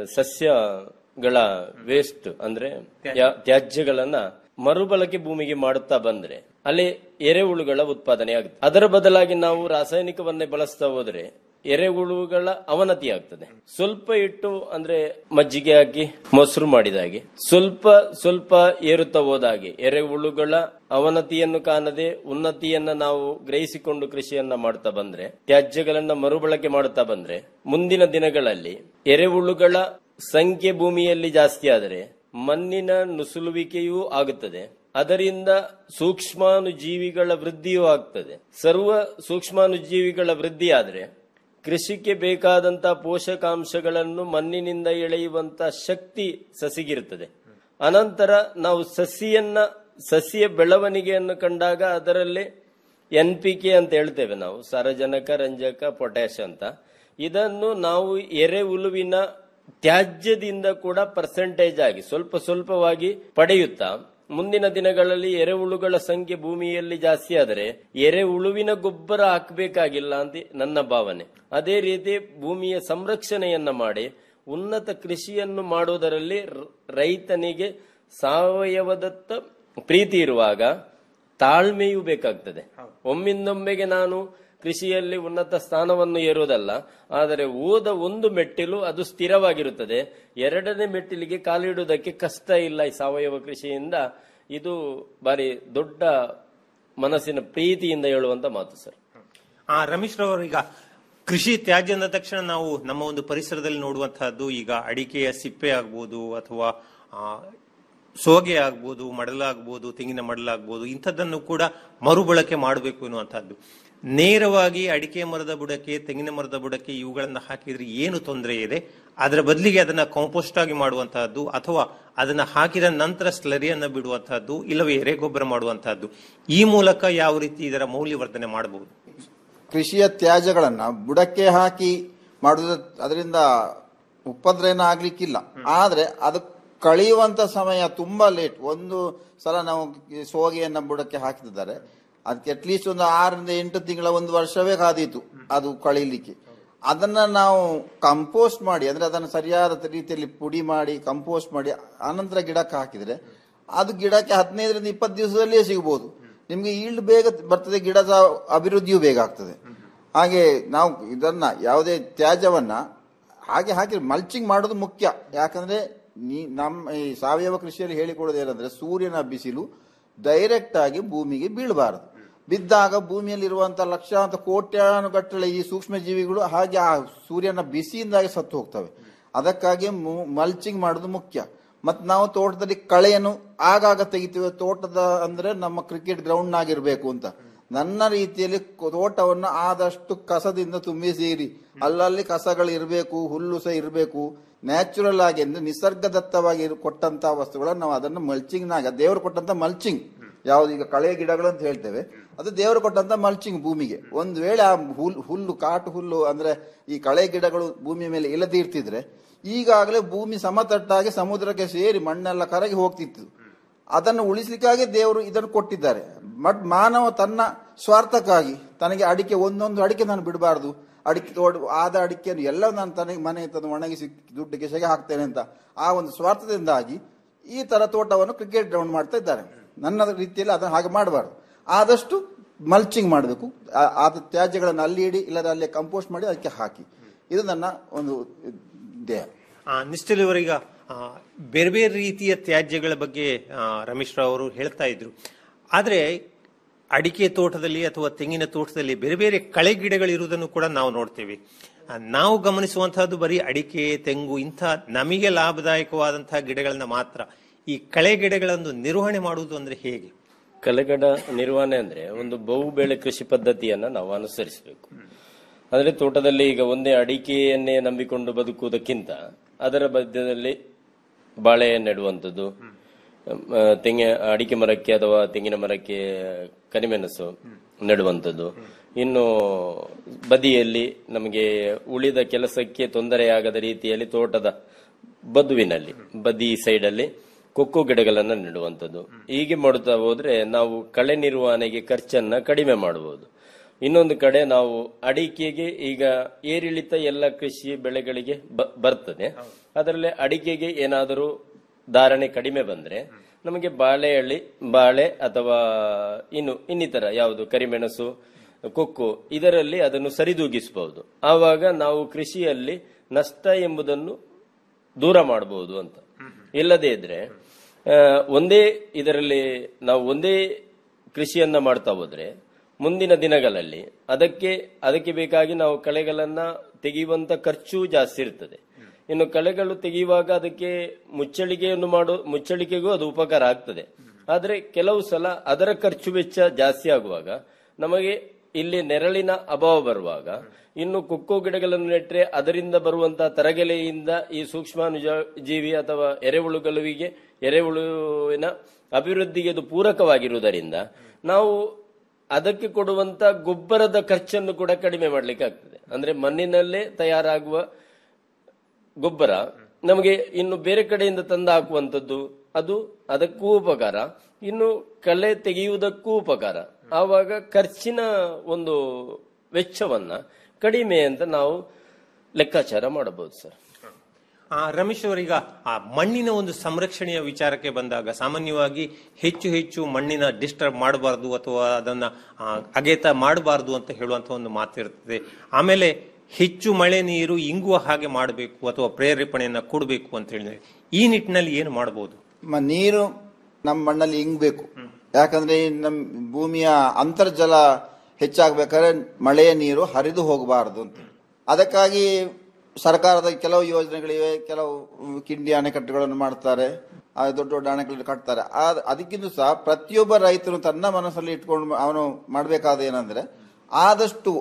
M: ಸಸ್ಯಗಳ ವೇಸ್ಟ್ ಅಂದ್ರೆ ಯಾ- ತ್ಯಾಜ್ಯಗಳನ್ನ ಮರುಬಳಕೆ ಭೂಮಿಗೆ ಮಾಡುತ್ತಾ ಬಂದ್ರೆ ಅಲ್ಲಿ ಎರೆಹುಳುಗಳ ಉತ್ಪಾದನೆ ಆಗುತ್ತೆ ಅದರ ಬದಲಾಗಿ ನಾವು ರಾಸಾಯನಿಕವನ್ನೇ ಬಳಸ್ತಾ ಹೋದ್ರೆ ಎರೆಹುಳುಗಳ ಅವನತಿ ಆಗ್ತದೆ ಸ್ವಲ್ಪ ಇಟ್ಟು ಅಂದ್ರೆ ಮಜ್ಜಿಗೆ ಹಾಕಿ ಮೊಸರು ಮಾಡಿದ ಹಾಗೆ ಸ್ವಲ್ಪ ಸ್ವಲ್ಪ ಏರುತ್ತಾ ಹೋದ ಹಾಗೆ ಎರೆಹುಳುಗಳ ಅವನತಿಯನ್ನು ಕಾಣದೆ ಉನ್ನತಿಯನ್ನ ನಾವು ಗ್ರಹಿಸಿಕೊಂಡು ಕೃಷಿಯನ್ನ ಮಾಡ್ತಾ ಬಂದ್ರೆ ತ್ಯಾಜ್ಯಗಳನ್ನ ಮರುಬಳಕೆ ಮಾಡುತ್ತಾ ಬಂದ್ರೆ ಮುಂದಿನ ದಿನಗಳಲ್ಲಿ ಎರೆಹುಳುಗಳ ಸಂಖ್ಯೆ ಭೂಮಿಯಲ್ಲಿ ಜಾಸ್ತಿ ಆದರೆ ಮಣ್ಣಿನ ನುಸುಳುವಿಕೆಯೂ ಆಗುತ್ತದೆ ಅದರಿಂದ ಸೂಕ್ಷ್ಮಾಣುಜೀವಿಗಳ ವೃದ್ಧಿಯೂ ಆಗ್ತದೆ ಸರ್ವ ಸೂಕ್ಷ್ಮಾಣುಜೀವಿಗಳ ವೃದ್ಧಿ ಆದ್ರೆ ಕೃಷಿಗೆ ಬೇಕಾದಂತಹ ಪೋಷಕಾಂಶಗಳನ್ನು ಮಣ್ಣಿನಿಂದ ಎಳೆಯುವಂತ ಶಕ್ತಿ ಸಸಿಗಿರುತ್ತದೆ ಅನಂತರ ನಾವು ಸಸಿಯನ್ನ ಸಸಿಯ ಬೆಳವಣಿಗೆಯನ್ನು ಕಂಡಾಗ ಅದರಲ್ಲಿ ಎನ್ ಪಿ ಕೆ ಅಂತ ಹೇಳ್ತೇವೆ ನಾವು ಸಾರಜನಕ ರಂಜಕ ಪೊಟ್ಯಾಶ್ ಅಂತ ಇದನ್ನು ನಾವು ಎರೆಹುಳುವಿನ ತ್ಯಾಜ್ಯದಿಂದ ಕೂಡ ಪರ್ಸೆಂಟೇಜ್ ಆಗಿ ಸ್ವಲ್ಪ ಸ್ವಲ್ಪವಾಗಿ ಪಡೆಯುತ್ತಾ ಮುಂದಿನ ದಿನಗಳಲ್ಲಿ ಎರೆಹುಳುಗಳ ಸಂಖ್ಯೆ ಭೂಮಿಯಲ್ಲಿ ಜಾಸ್ತಿ ಆದರೆ ಎರೆಹುಳುವಿನ ಗೊಬ್ಬರ ಹಾಕಬೇಕಾಗಿಲ್ಲ ಅಂತ ನನ್ನ ಭಾವನೆ ಅದೇ ರೀತಿ ಭೂಮಿಯ ಸಂರಕ್ಷಣೆಯನ್ನ ಮಾಡಿ ಉನ್ನತ ಕೃಷಿಯನ್ನು ಮಾಡುವುದರಲ್ಲಿ ರ- ರೈತನಿಗೆ ಸಾವಯವದತ್ತ ಪ್ರೀತಿ ಇರುವಾಗ ತಾಳ್ಮೆಯೂ ಬೇಕಾಗ್ತದೆ ಒಮ್ಮಿಂದೊಮ್ಮೆಗೆ ನಾನು ಕೃಷಿಯಲ್ಲಿ ಉನ್ನತ ಸ್ಥಾನವನ್ನು ಏರುವುದಲ್ಲ ಆದರೆ ಓದ ಒಂದು ಮೆಟ್ಟಿಲು ಅದು ಸ್ಥಿರವಾಗಿರುತ್ತದೆ ಎರಡನೇ ಮೆಟ್ಟಿಲಿಗೆ ಕಾಲಿಡುವುದಕ್ಕೆ ಕಷ್ಟ ಇಲ್ಲ ಈ ಸಾವಯವ ಕೃಷಿಯಿಂದ ಇದು ಬಾರಿ ದೊಡ್ಡ ಮನಸ್ಸಿನ ಪ್ರೀತಿಯಿಂದ ಹೇಳುವಂತ ಮಾತು ಸರ್
K: ಆ ರಮೇಶ್ ರವರು ಈಗ ಕೃಷಿ ತ್ಯಾಜ್ಯ ಅಂದ ತಕ್ಷಣ ನಾವು ನಮ್ಮ ಒಂದು ಪರಿಸರದಲ್ಲಿ ನೋಡುವಂತಹದ್ದು ಈಗ ಅಡಿಕೆಯ ಸಿಪ್ಪೆ ಆಗ್ಬೋದು ಅಥವಾ ಆ, ಸೋಗೆ ಆಗ್ಬೋದು ಮಡಲಾಗ್ಬೋದು ತೆಂಗಿನ ಮಡಲಾಗ್ಬೋದು ಇಂಥದ್ದನ್ನು ಕೂಡ ಮರುಬಳಕೆ ಮಾಡಬೇಕು ಎನ್ನುವಂತಹದ್ದು ನೇರವಾಗಿ ಅಡಿಕೆ ಮರದ ಬುಡಕ್ಕೆ ತೆಂಗಿನ ಮರದ ಬುಡಕ್ಕೆ ಇವುಗಳನ್ನ ಹಾಕಿದ್ರೆ ಏನು ತೊಂದರೆ ಇದೆ ಅದರ ಬದಲಿಗೆ ಅದನ್ನ ಕಾಂಪೋಸ್ಟ್ ಆಗಿ ಮಾಡುವಂತಹದ್ದು ಅಥವಾ ಅದನ್ನ ಹಾಕಿದ ನಂತರ ಸ್ಲರಿಯನ್ನ ಬಿಡುವಂತಹದ್ದು ಇಲ್ಲವೇ ಎರೆಗೊಬ್ಬರ ಮಾಡುವಂತಹದ್ದು ಈ ಮೂಲಕ ಯಾವ ರೀತಿ ಇದರ ಮೌಲ್ಯವರ್ಧನೆ ಮಾಡಬಹುದು
L: ಕೃಷಿಯ ತ್ಯಾಜ್ಯಗಳನ್ನ ಬುಡಕ್ಕೆ ಹಾಕಿ ಮಾಡುದ ಅದರಿಂದ ಉಪದ್ರ ಏನೂ ಆಗ್ಲಿಕ್ಕಿಲ್ಲ ಆದ್ರೆ ಅದು ಕಳೆಯುವಂತ ಸಮಯ ತುಂಬಾ ಲೇಟ್ ಒಂದು ಸಲ ನಾವು ಈ ಸೋಗೆಯನ್ನ ಬುಡಕ್ಕೆ ಹಾಕಿದ್ದಾರೆ ಅದಕ್ಕೆ ಅಟ್ಲೀಸ್ಟ್ ಒಂದು ಆರರಿಂದ ಎಂಟು ತಿಂಗಳ ಒಂದು ವರ್ಷವೇ ಕಾದೀತು ಅದು ಕಳೀಲಿಕ್ಕೆ ಅದನ್ನ ನಾವು ಕಂಪೋಸ್ಟ್ ಮಾಡಿ ಅಂದ್ರೆ ಅದನ್ನು ಸರಿಯಾದ ರೀತಿಯಲ್ಲಿ ಪುಡಿ ಮಾಡಿ ಕಂಪೋಸ್ಟ್ ಮಾಡಿ ಆನಂತರ ಗಿಡಕ್ಕೆ ಹಾಕಿದ್ರೆ ಅದು ಗಿಡಕ್ಕೆ ಹದಿನೈದರಿಂದ ಇಪ್ಪತ್ತು ದಿವಸದಲ್ಲಿಯೇ ಸಿಗಬಹುದು ನಿಮ್ಗೆ ಈಲ್ಡ್ ಬೇಗ ಬರ್ತದೆ ಗಿಡದ ಅಭಿವೃದ್ಧಿಯೂ ಬೇಗ ಆಗ್ತದೆ ಹಾಗೆ ನಾವು ಇದನ್ನ ಯಾವುದೇ ತ್ಯಾಜ್ಯವನ್ನ ಹಾಗೆ ಹಾಕಿ ಮಲ್ಚಿಂಗ್ ಮಾಡೋದು ಮುಖ್ಯ ಯಾಕಂದ್ರೆ ನೀ ನಮ್ಮ ಈ ಸಾವಯವ ಕೃಷಿಯಲ್ಲಿ ಹೇಳಿಕೊಡೋದು ಏನಂದ್ರೆ ಸೂರ್ಯನ ಬಿಸಿಲು ಡೈರೆಕ್ಟ್ ಆಗಿ ಭೂಮಿಗೆ ಬೀಳಬಾರದು ಬಿದ್ದಾಗ ಭೂಮಿಯಲ್ಲಿರುವಂತಹ ಲಕ್ಷಾಂತರ ಕೋಟ್ಯಾನುಗಟ್ಟಲೆ ಈ ಸೂಕ್ಷ್ಮ ಜೀವಿಗಳು ಹಾಗೆ ಆ ಸೂರ್ಯನ ಬಿಸಿಯಿಂದಾಗಿ ಸತ್ತು ಹೋಗ್ತವೆ ಅದಕ್ಕಾಗಿ ಮಲ್ಚಿಂಗ್ ಮಾಡೋದು ಮುಖ್ಯ ಮತ್ತು ನಾವು ತೋಟದಲ್ಲಿ ಕಳೆಯನ್ನು ಆಗಾಗ ತೆಗಿತೀವಿ ತೋಟದ ಅಂದ್ರೆ ನಮ್ಮ ಕ್ರಿಕೆಟ್ ಗ್ರೌಂಡ್ ಆಗಿರ್ಬೇಕು ಅಂತ ನನ್ನ ರೀತಿಯಲ್ಲಿ ಕೊ- ತೋಟವನ್ನು ಆದಷ್ಟು ಕಸದಿಂದ ತುಂಬಿಸಿರಿ ಅಲ್ಲಲ್ಲಿ ಕಸಗಳು ಇರಬೇಕು ಹುಲ್ಲು ಸಹ ಇರಬೇಕು ನ್ಯಾಚುರಲ್ ಆಗಿ ಅಂದ್ರೆ ನಿಸರ್ಗದತ್ತವಾಗಿ ಇರು- ಕೊಟ್ಟಂತ ವಸ್ತುಗಳನ್ನು ನಾವು ಅದನ್ನು ಮಲ್ಚಿಂಗ್ ನಾಗ ದೇವರು ಕೊಟ್ಟಂತ ಮಲ್ಚಿಂಗ್ ಯಾವ್ದು ಈಗ ಕಳೆ ಗಿಡಗಳು ಅಂತ ಹೇಳ್ತೇವೆ ಅದು ದೇವರು ಕೊಟ್ಟಂತ ಮಲ್ಚಿಂಗ್ ಭೂಮಿಗೆ ಒಂದು ವೇಳೆ ಆ ಹುಲ್ ಹುಲ್ಲು ಕಾಟು ಹುಲ್ಲು ಅಂದ್ರೆ ಈ ಕಳೆ ಗಿಡಗಳು ಭೂಮಿಯ ಮೇಲೆ ಇಲ್ಲದಿರ್ತಿದ್ರೆ ಈಗಾಗಲೇ ಭೂಮಿ ಸಮತಟ್ಟಾಗಿ ಸಮುದ್ರಕ್ಕೆ ಸೇರಿ ಮಣ್ಣೆಲ್ಲ ಕರಗಿ ಹೋಗ್ತಿತ್ತು ಅದನ್ನು ಉಳಿಸ್ಲಿಕ್ಕಾಗಿ ದೇವರು ಇದನ್ನು ಕೊಟ್ಟಿದ್ದಾರೆ ಬಟ್ ಮಾನವ ತನ್ನ ಸ್ವಾರ್ಥಕ್ಕಾಗಿ ತನಗೆ ಅಡಿಕೆ ಒಂದೊಂದು ಅಡಿಕೆ ನಾನು ಬಿಡಬಾರ್ದು ಅಡಿಕೆ ತೋಟ ಆದ ಅಡಿಕೆಯನ್ನು ಎಲ್ಲ ನಾನು ತನಗೆ ಮನೆ ತಂದು ಒಣಗಿಸಿ ದುಡ್ಡಿಗೆ ಸೆಗೆ ಹಾಕ್ತೇನೆ ಅಂತ ಆ ಒಂದು ಸ್ವಾರ್ಥದಿಂದಾಗಿ ಈ ತರ ತೋಟವನ್ನು ಕ್ರಿಕೆಟ್ ಗ್ರೌಂಡ್ ಮಾಡ್ತಾ ಇದ್ದಾರೆ ನನ್ನ ರೀತಿಯಲ್ಲಿ ಅದನ್ನು ಹಾಗೆ ಮಾಡಬಾರ್ದು ಆದಷ್ಟು ಮಲ್ಚಿಂಗ್ ಮಾಡಬೇಕು ಆದ ತ್ಯಾಜ್ಯಗಳನ್ನು ಅಲ್ಲಿ ಇಡಿ ಇಲ್ಲದ ಅಲ್ಲೇ ಕಂಪೋಸ್ಟ್ ಮಾಡಿ ಅದಕ್ಕೆ ಹಾಕಿ ಇದು ನನ್ನ ಒಂದು ಧ್ಯೇಯ
K: ಆ, ನಿಶ್ಚಲ್ ಇವರೀಗ ಆ, ಬೇರೆ ಬೇರೆ ರೀತಿಯ ತ್ಯಾಜ್ಯಗಳ ಬಗ್ಗೆ ಆ, ರಮೇಶ್ ರಾವ್ ಅವರು ಹೇಳ್ತಾ ಇದ್ರು ಆದ್ರೆ ಅಡಿಕೆ ತೋಟದಲ್ಲಿ ಅಥವಾ ತೆಂಗಿನ ತೋಟದಲ್ಲಿ ಬೇರೆ ಬೇರೆ ಕಳೆ ಗಿಡಗಳು ಇರುವುದನ್ನು ಕೂಡ ನಾವು ನೋಡ್ತೇವೆ ಆ, ನಾವು ಗಮನಿಸುವಂತಹದ್ದು ಬರೀ ಅಡಿಕೆ ತೆಂಗು ಇಂಥ ನಮಗೆ ಲಾಭದಾಯಕವಾದಂತಹ ಗಿಡಗಳನ್ನ ಮಾತ್ರ ಈ ಕಳೆ ಗಿಡಗಳನ್ನು ನಿರ್ವಹಣೆ ಮಾಡುವುದು ಅಂದ್ರೆ ಹೇಗೆ
M: ಕಲೆಗಡ ನಿರ್ವಹಣೆ ಅಂದ್ರೆ ಒಂದು ಬಹು ಬೆಳೆ ಕೃಷಿ ಪದ್ಧತಿಯನ್ನ ನಾವು ಅನುಸರಿಸಬೇಕು ಅಂದ್ರೆ ತೋಟದಲ್ಲಿ ಈಗ ಒಂದೇ ಅಡಿಕೆಯನ್ನೇ ನಂಬಿಕೊಂಡು ಬದುಕುವುದಕ್ಕಿಂತ ಅದರ ಮಧ್ಯದಲ್ಲಿ ಬಾಳೆ ನೆಡುವಂಥದ್ದು ಆ, ತೆಂಗಿನ ಅಡಿಕೆ ಮರಕ್ಕೆ ಅಥವಾ ತೆಂಗಿನ ಮರಕ್ಕೆ ಕರಿಮೆಣಸು ನೆಡುವಂಥದ್ದು ಇನ್ನು ಬದಿಯಲ್ಲಿ ನಮಗೆ ಉಳಿದ ಕೆಲಸಕ್ಕೆ ತೊಂದರೆಯಾಗದ ರೀತಿಯಲ್ಲಿ ತೋಟದ ಬದುವಿನಲ್ಲಿ ಬದಿ ಸೈಡಲ್ಲಿ ಕೊಕ್ಕೋ ಗಿಡಗಳನ್ನು ನೆಡುವಂಥದ್ದು ಹೀಗೆ ಮಾಡುತ್ತಾ ಹೋದ್ರೆ ನಾವು ಕಳೆ ನಿರ್ವಹಣೆಗೆ ಖರ್ಚನ್ನ ಕಡಿಮೆ ಮಾಡಬಹುದು ಇನ್ನೊಂದು ಕಡೆ ನಾವು ಅಡಿಕೆಗೆ ಈಗ ಏರಿಳಿತ ಎಲ್ಲ ಕೃಷಿ ಬೆಳೆಗಳಿಗೆ ಬ- ಬರ್ತದೆ ಅದರಲ್ಲಿ ಅಡಿಕೆಗೆ ಏನಾದರೂ ಧಾರಣೆ ಕಡಿಮೆ ಬಂದ್ರೆ ನಮಗೆ ಬಾಳೆಹಳ್ಳಿ ಬಾಳೆ ಅಥವಾ ಇನ್ನು ಇನ್ನಿತರ ಯಾವುದು ಕರಿಮೆಣಸು ಕೊಕ್ಕೋ ಇದರಲ್ಲಿ ಅದನ್ನು ಸರಿದೂಗಿಸಬಹುದು ಆವಾಗ ನಾವು ಕೃಷಿಯಲ್ಲಿ ನಷ್ಟ ಎಂಬುದನ್ನು ದೂರ ಮಾಡಬಹುದು ಅಂತ ಇಲ್ಲದೇ ಇದ್ರೆ ಆ, ಒಂದೇ ಇದರಲ್ಲಿ ನಾವು ಒಂದೇ ಕೃಷಿಯನ್ನ ಮಾಡ್ತಾ ಹೋದ್ರೆ ಮುಂದಿನ ದಿನಗಳಲ್ಲಿ ಅದಕ್ಕೆ ಅದಕ್ಕೆ ಬೇಕಾಗಿ ನಾವು ಕಳೆಗಳನ್ನ ತೆಗೆಯುವಂತ ಖರ್ಚು ಜಾಸ್ತಿ ಇರ್ತದೆ ಇನ್ನು ಕಳೆಗಳು ತೆಗೆಯುವಾಗ ಅದಕ್ಕೆ ಮುಚ್ಚಳಿಕೆಯನ್ನು ಮಾಡೋ ಮುಚ್ಚಳಿಕೆಗೂ ಅದು ಉಪಕಾರ ಆಗ್ತದೆ ಆದ್ರೆ ಕೆಲವು ಸಲ ಅದರ ಖರ್ಚು ವೆಚ್ಚ ಜಾಸ್ತಿ ಆಗುವಾಗ ನಮಗೆ ಇಲ್ಲಿ ನೆರಳಿನ ಅಭಾವ ಬರುವಾಗ ಇನ್ನು ಕೊಕ್ಕೋ ಗಿಡಗಳನ್ನು ನೆಟ್ಟರೆ ಅದರಿಂದ ಬರುವಂತಹ ತರಗೆಲೆಯಿಂದ ಈ ಸೂಕ್ಷ್ಮಾಣುಜ ಜೀವಿ ಅಥವಾ ಎರೆಹುಳುಗಳಿಗೆ ಎರೆಹುಳುವಿನ ಅಭಿವೃದ್ಧಿಗೆ ಅದು ಪೂರಕವಾಗಿರುವುದರಿಂದ ನಾವು ಅದಕ್ಕೆ ಕೊಡುವಂತ ಗೊಬ್ಬರದ ಖರ್ಚನ್ನು ಕೂಡ ಕಡಿಮೆ ಮಾಡ್ಲಿಕ್ಕೆ ಆಗ್ತದೆ ಅಂದ್ರೆ ಮಣ್ಣಿನಲ್ಲೇ ತಯಾರಾಗುವ ಗೊಬ್ಬರ ನಮಗೆ ಇನ್ನು ಬೇರೆ ಕಡೆಯಿಂದ ತಂದು ಹಾಕುವಂಥದ್ದು ಅದು ಅದಕ್ಕೂ ಉಪಕಾರ ಇನ್ನು ಕಳೆ ತೆಗೆಯುವುದಕ್ಕೂ ಉಪಕಾರ ಆವಾಗ ಖರ್ಚಿನ ಒಂದು ವೆಚ್ಚವನ್ನ ಕಡಿಮೆ ಅಂತ ನಾವು ಲೆಕ್ಕಾಚಾರ ಮಾಡಬಹುದು ಸರ್
K: ಆ, ರಮೇಶ್ ಅವರೀಗ ಆ ಮಣ್ಣಿನ ಒಂದು ಸಂರಕ್ಷಣೆಯ ವಿಚಾರಕ್ಕೆ ಬಂದಾಗ ಸಾಮಾನ್ಯವಾಗಿ ಹೆಚ್ಚು ಹೆಚ್ಚು ಮಣ್ಣಿನ ಡಿಸ್ಟರ್ಬ್ ಮಾಡಬಾರದು ಅಥವಾ ಅದನ್ನ ಆ, ಅಗೆತ ಮಾಡಬಾರದು ಅಂತ ಹೇಳುವಂತ ಒಂದು ಮಾತಿರ್ತದೆ ಆಮೇಲೆ ಹೆಚ್ಚು ಮಳೆ ನೀರು ಇಂಗುವ ಹಾಗೆ ಮಾಡಬೇಕು ಅಥವಾ ಪ್ರೇರೇಪಣೆಯನ್ನ ಕೊಡಬೇಕು ಅಂತ ಹೇಳಿದ್ರೆ ಈ ನಿಟ್ಟಿನಲ್ಲಿ ಏನು ಮಾಡಬಹುದು
L: ಮ- ನೀರು ನಮ್ಮ ಮಣ್ಣಲ್ಲಿ ಇಂಗ್ಬೇಕು ಯಾಕಂದ್ರೆ ಈ ನಮ್ಮ ಭೂಮಿಯ ಅಂತರ್ಜಲ ಹೆಚ್ಚಾಗಬೇಕಾದ್ರೆ ಮಳೆಯ ನೀರು ಹರಿದು ಹೋಗಬಾರದು ಅಂತ ಅದಕ್ಕಾಗಿ ಸರ್ಕಾರದ ಕೆಲವು ಯೋಜನೆಗಳಿವೆ ಕೆಲವು ಉಮ್, ಕಿಂಡಿ ಅಣೆಕಟ್ಟುಗಳನ್ನು ಮಾಡ್ತಾರೆ ಆ ದೊಡ್ಡ ದೊಡ್ಡ ಅಣೆಕಟ್ಟು ಕಟ್ತಾರೆ ಆ- ಅದಕ್ಕಿಂತ ಸಹ ಪ್ರತಿಯೊಬ್ಬ ರೈತನು ತನ್ನ ಮನಸ್ಸಲ್ಲಿ ಇಟ್ಕೊಂಡು ಅವನು ಮಾಡಬೇಕಾದ ಏನಂದ್ರೆ ಆದಷ್ಟು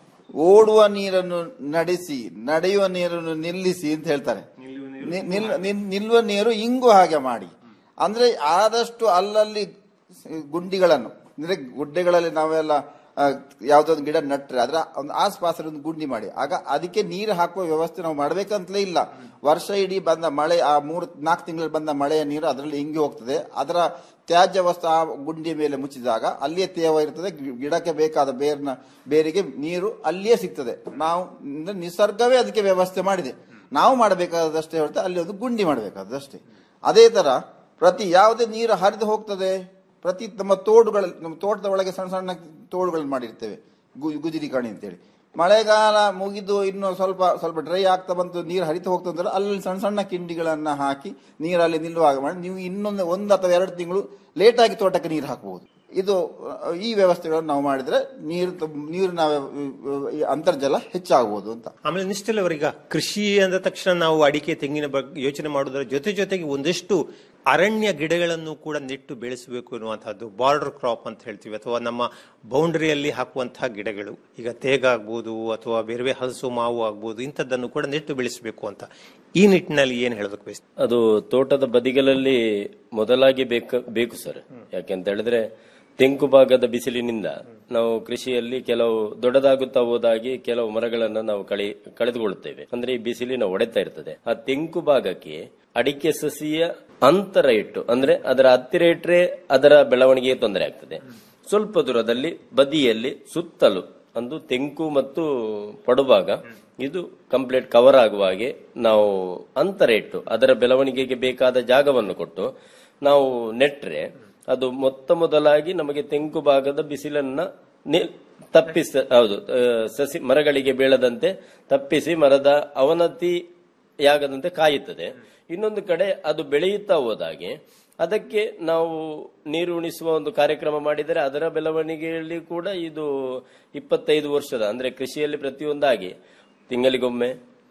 L: ಓಡುವ ನೀರನ್ನು ನಡೆಸಿ ನಡೆಯುವ ನೀರನ್ನು ನಿಲ್ಲಿಸಿ ಅಂತ ಹೇಳ್ತಾರೆ ನಿ- ನಿಲ್- ನಿಲ್- ನಿಲ್ಲುವ ನೀರು ಇಂಗು ಹಾಗೆ ಮಾಡಿ ಅಂದ್ರೆ ಆದಷ್ಟು ಅಲ್ಲಲ್ಲಿ ಸ- ಗುಂಡಿಗಳನ್ನು ಅಂದ್ರೆ ಗುಡ್ಡೆಗಳಲ್ಲಿ ನಾವೆಲ್ಲ ಆ, ಯಾವ್ದೊಂದು ಗಿಡ ನಟ್ರೆ ಅದರ ಒಂದು ಆಸ್ಪಾಸಲ್ಲಿ ಒಂದು ಗುಂಡಿ ಮಾಡಿ ಆಗ ಅದಕ್ಕೆ ನೀರು ಹಾಕುವ ವ್ಯವಸ್ಥೆ ನಾವು ಮಾಡ್ಬೇಕಂತಲೇ ಇಲ್ಲ ವರ್ಷ ಇಡೀ ಬಂದ ಮಳೆ ಆ ಮೂರು ನಾಲ್ಕು ತಿಂಗಳಲ್ಲಿ ಬಂದ ಮಳೆಯ ನೀರು ಅದರಲ್ಲಿ ಇಂಗಿ ಹೋಗ್ತದೆ ಅದರ ತ್ಯಾಜ್ಯ ವಸ್ತು ಆ ಗುಂಡಿಯ ಮೇಲೆ ಮುಚ್ಚಿದಾಗ ಅಲ್ಲಿಯೇ ತೇವ ಇರ್ತದೆ ಗಿ- ಗಿಡಕ್ಕೆ ಬೇಕಾದ ಬೇರಿನ ಬೇರಿಗೆ ನೀರು ಅಲ್ಲಿಯೇ ಸಿಗ್ತದೆ ನಾವು ಅಂದ್ರೆ ನಿಸರ್ಗವೇ ಅದಕ್ಕೆ ವ್ಯವಸ್ಥೆ ಮಾಡಿದೆ ನಾವು ಮಾಡಬೇಕಾದಷ್ಟೇ ಹೊರತು ಅಲ್ಲಿ ಒಂದು ಗುಂಡಿ ಮಾಡಬೇಕಾದಷ್ಟೇ ಅದೇ ತರ ಪ್ರತಿ ಯಾವುದೇ ನೀರು ಹರಿದು ಹೋಗ್ತದೆ ಪ್ರತಿ ನಮ್ಮ ತೋಡುಗಳಲ್ಲಿ ನಮ್ಮ ತೋಟದ ಒಳಗೆ ಸಣ್ಣ ಸಣ್ಣ ತೋಡುಗಳನ್ನು ಮಾಡಿರ್ತೇವೆ ಗು- ಗುಜಿರಿ ಕಾಣಿ ಅಂತೇಳಿ ಮಳೆಗಾಲ ಮುಗಿದು ಇನ್ನು ಸ್ವಲ್ಪ ಸ್ವಲ್ಪ ಡ್ರೈ ಆಗ್ತಾ ಬಂತು ನೀರು ಹರಿತು ಹೋಗ್ತಾ ಅಂದ್ರೆ ಅಲ್ಲಿ ಸಣ್ಣ ಸಣ್ಣ ಕಿಂಡಿಗಳನ್ನ ಹಾಕಿ ನೀರಲ್ಲಿ ನಿಲ್ಲುವಾಗ ಮಾಡಿ ನೀವು ಇನ್ನೊಂದು ಒಂದು ಅಥವಾ ಎರಡು ತಿಂಗಳು ಲೇಟ್ ಆಗಿ ತೋಟಕ್ಕೆ ನೀರು ಹಾಕಬಹುದು ಇದು ಅಹ್, ಈ ವ್ಯವಸ್ಥೆಗಳನ್ನು ನಾವು ಮಾಡಿದ್ರೆ ನೀರು ತ- ನೀರಿನ ವ್ಯ- ಈ ಅಂತರ್ಜಲ ಹೆಚ್ಚಾಗಬಹುದು ಅಂತ
K: ಆಮೇಲೆ ನಿಷ್ಠಲ್ ಅವರೀಗ ಕೃಷಿ ಅಂದ ತಕ್ಷಣ ನಾವು ಅಡಿಕೆ ತೆಂಗಿನ ಬಗ್ಗೆ ಯೋಚನೆ ಮಾಡೋದರ ಜೊತೆ ಜೊತೆಗೆ ಒಂದಷ್ಟು ಅರಣ್ಯ ಗಿಡಗಳನ್ನು ಕೂಡ ನೆಟ್ಟು ಬೆಳೆಸಬೇಕು ಎನ್ನುವಂತಹದ್ದು ಬಾರ್ಡರ್ ಕ್ರಾಪ್ ಅಂತ ಹೇಳ್ತೀವಿ ಅಥವಾ ನಮ್ಮ ಬೌಂಡರಿಯಲ್ಲಿ ಹಾಕುವಂತಹ ಗಿಡಗಳು ಈಗ ತೇಗ ಆಗ್ಬೋದು ಅಥವಾ ಬೇರೆ ಬೇರೆ ಹಲಸು ಮಾವು ಆಗ್ಬೋದು ಇಂಥದ್ದನ್ನು ಕೂಡ ನೆಟ್ಟು ಬೆಳೆಸಬೇಕು ಅಂತ ಈ ನಿಟ್ಟಿನಲ್ಲಿ ಏನು ಹೇಳೋದಕ್ಕೆ ಬಯಸ್ತೀವಿ
M: ಅದು ತೋಟದ ಬದಿಗಳಲ್ಲಿ ಮೊದಲಾಗಿ ಬೇಕು ಬೇಕು ಸರ್ ಯಾಕೆಂತ ಹೇಳಿದ್ರೆ ತೆಂಕು ಭಾಗದ ಬಿಸಿಲಿನಿಂದ ನಾವು ಕೃಷಿಯಲ್ಲಿ ಕೆಲವು ದೊಡ್ಡದಾಗುತ್ತಾ ಹೋದಾಗಿ ಕೆಲವು ಮರಗಳನ್ನು ನಾವು ಕಳಿ ಕಳೆದುಕೊಳ್ಳುತ್ತೇವೆ ಅಂದ್ರೆ ಈ ಬಿಸಿಲಿನ ಹೊಡೆತ ಇರ್ತದೆ ಆ ತೆಂಕು ಭಾಗಕ್ಕೆ ಅಡಿಕೆ ಸಸಿಯ ಅಂತರ ಇಟ್ಟು ಅಂದ್ರೆ ಅದರ ಹತ್ತಿರ ಇಟ್ಟರೆ ಅದರ ಬೆಳವಣಿಗೆಗೆ ತೊಂದರೆ ಆಗ್ತದೆ ಸ್ವಲ್ಪ ದೂರದಲ್ಲಿ ಬದಿಯಲ್ಲಿ ಸುತ್ತಲೂ ಒಂದು ತೆಂಕು ಮತ್ತು ಪಡುಭಾಗ ಇದು ಕಂಪ್ಲೀಟ್ ಕವರ್ ಆಗುವ ಹಾಗೆ ನಾವು ಅಂತರ ಇಟ್ಟು ಅದರ ಬೆಳವಣಿಗೆಗೆ ಬೇಕಾದ ಜಾಗವನ್ನು ಕೊಟ್ಟು ನಾವು ನೆಟ್ರೆ ಅದು ಮೊತ್ತ ಮೊದಲಾಗಿ ನಮಗೆ ತೆಂಕು ಭಾಗದ ಬಿಸಿಲನ್ನ ನಿಲ್- ತಪ್ಪಿಸ ಹೌದು ಆ, ಸಸಿ ಮರಗಳಿಗೆ ಬೀಳದಂತೆ ತಪ್ಪಿಸಿ ಮರದ ಅವನತಿಯಾಗದಂತೆ ಕಾಯುತ್ತದೆ ಇನ್ನೊಂದು ಕಡೆ ಅದು ಬೆಳೆಯುತ್ತಾ ಹೋದಾಗೆ ಅದಕ್ಕೆ ನಾವು ನೀರು ಉಣಿಸುವ ಒಂದು ಕಾರ್ಯಕ್ರಮ ಮಾಡಿದರೆ ಅದರ ಬೆಳವಣಿಗೆಯಲ್ಲಿ ಕೂಡ ಇದು ಇಪ್ಪತ್ತೈದು ವರ್ಷದ ಅಂದ್ರೆ ಕೃಷಿಯಲ್ಲಿ ಪ್ರತಿಯೊಂದಾಗಿ ತಿಂಗಳಿಗೊಮ್ಮೆ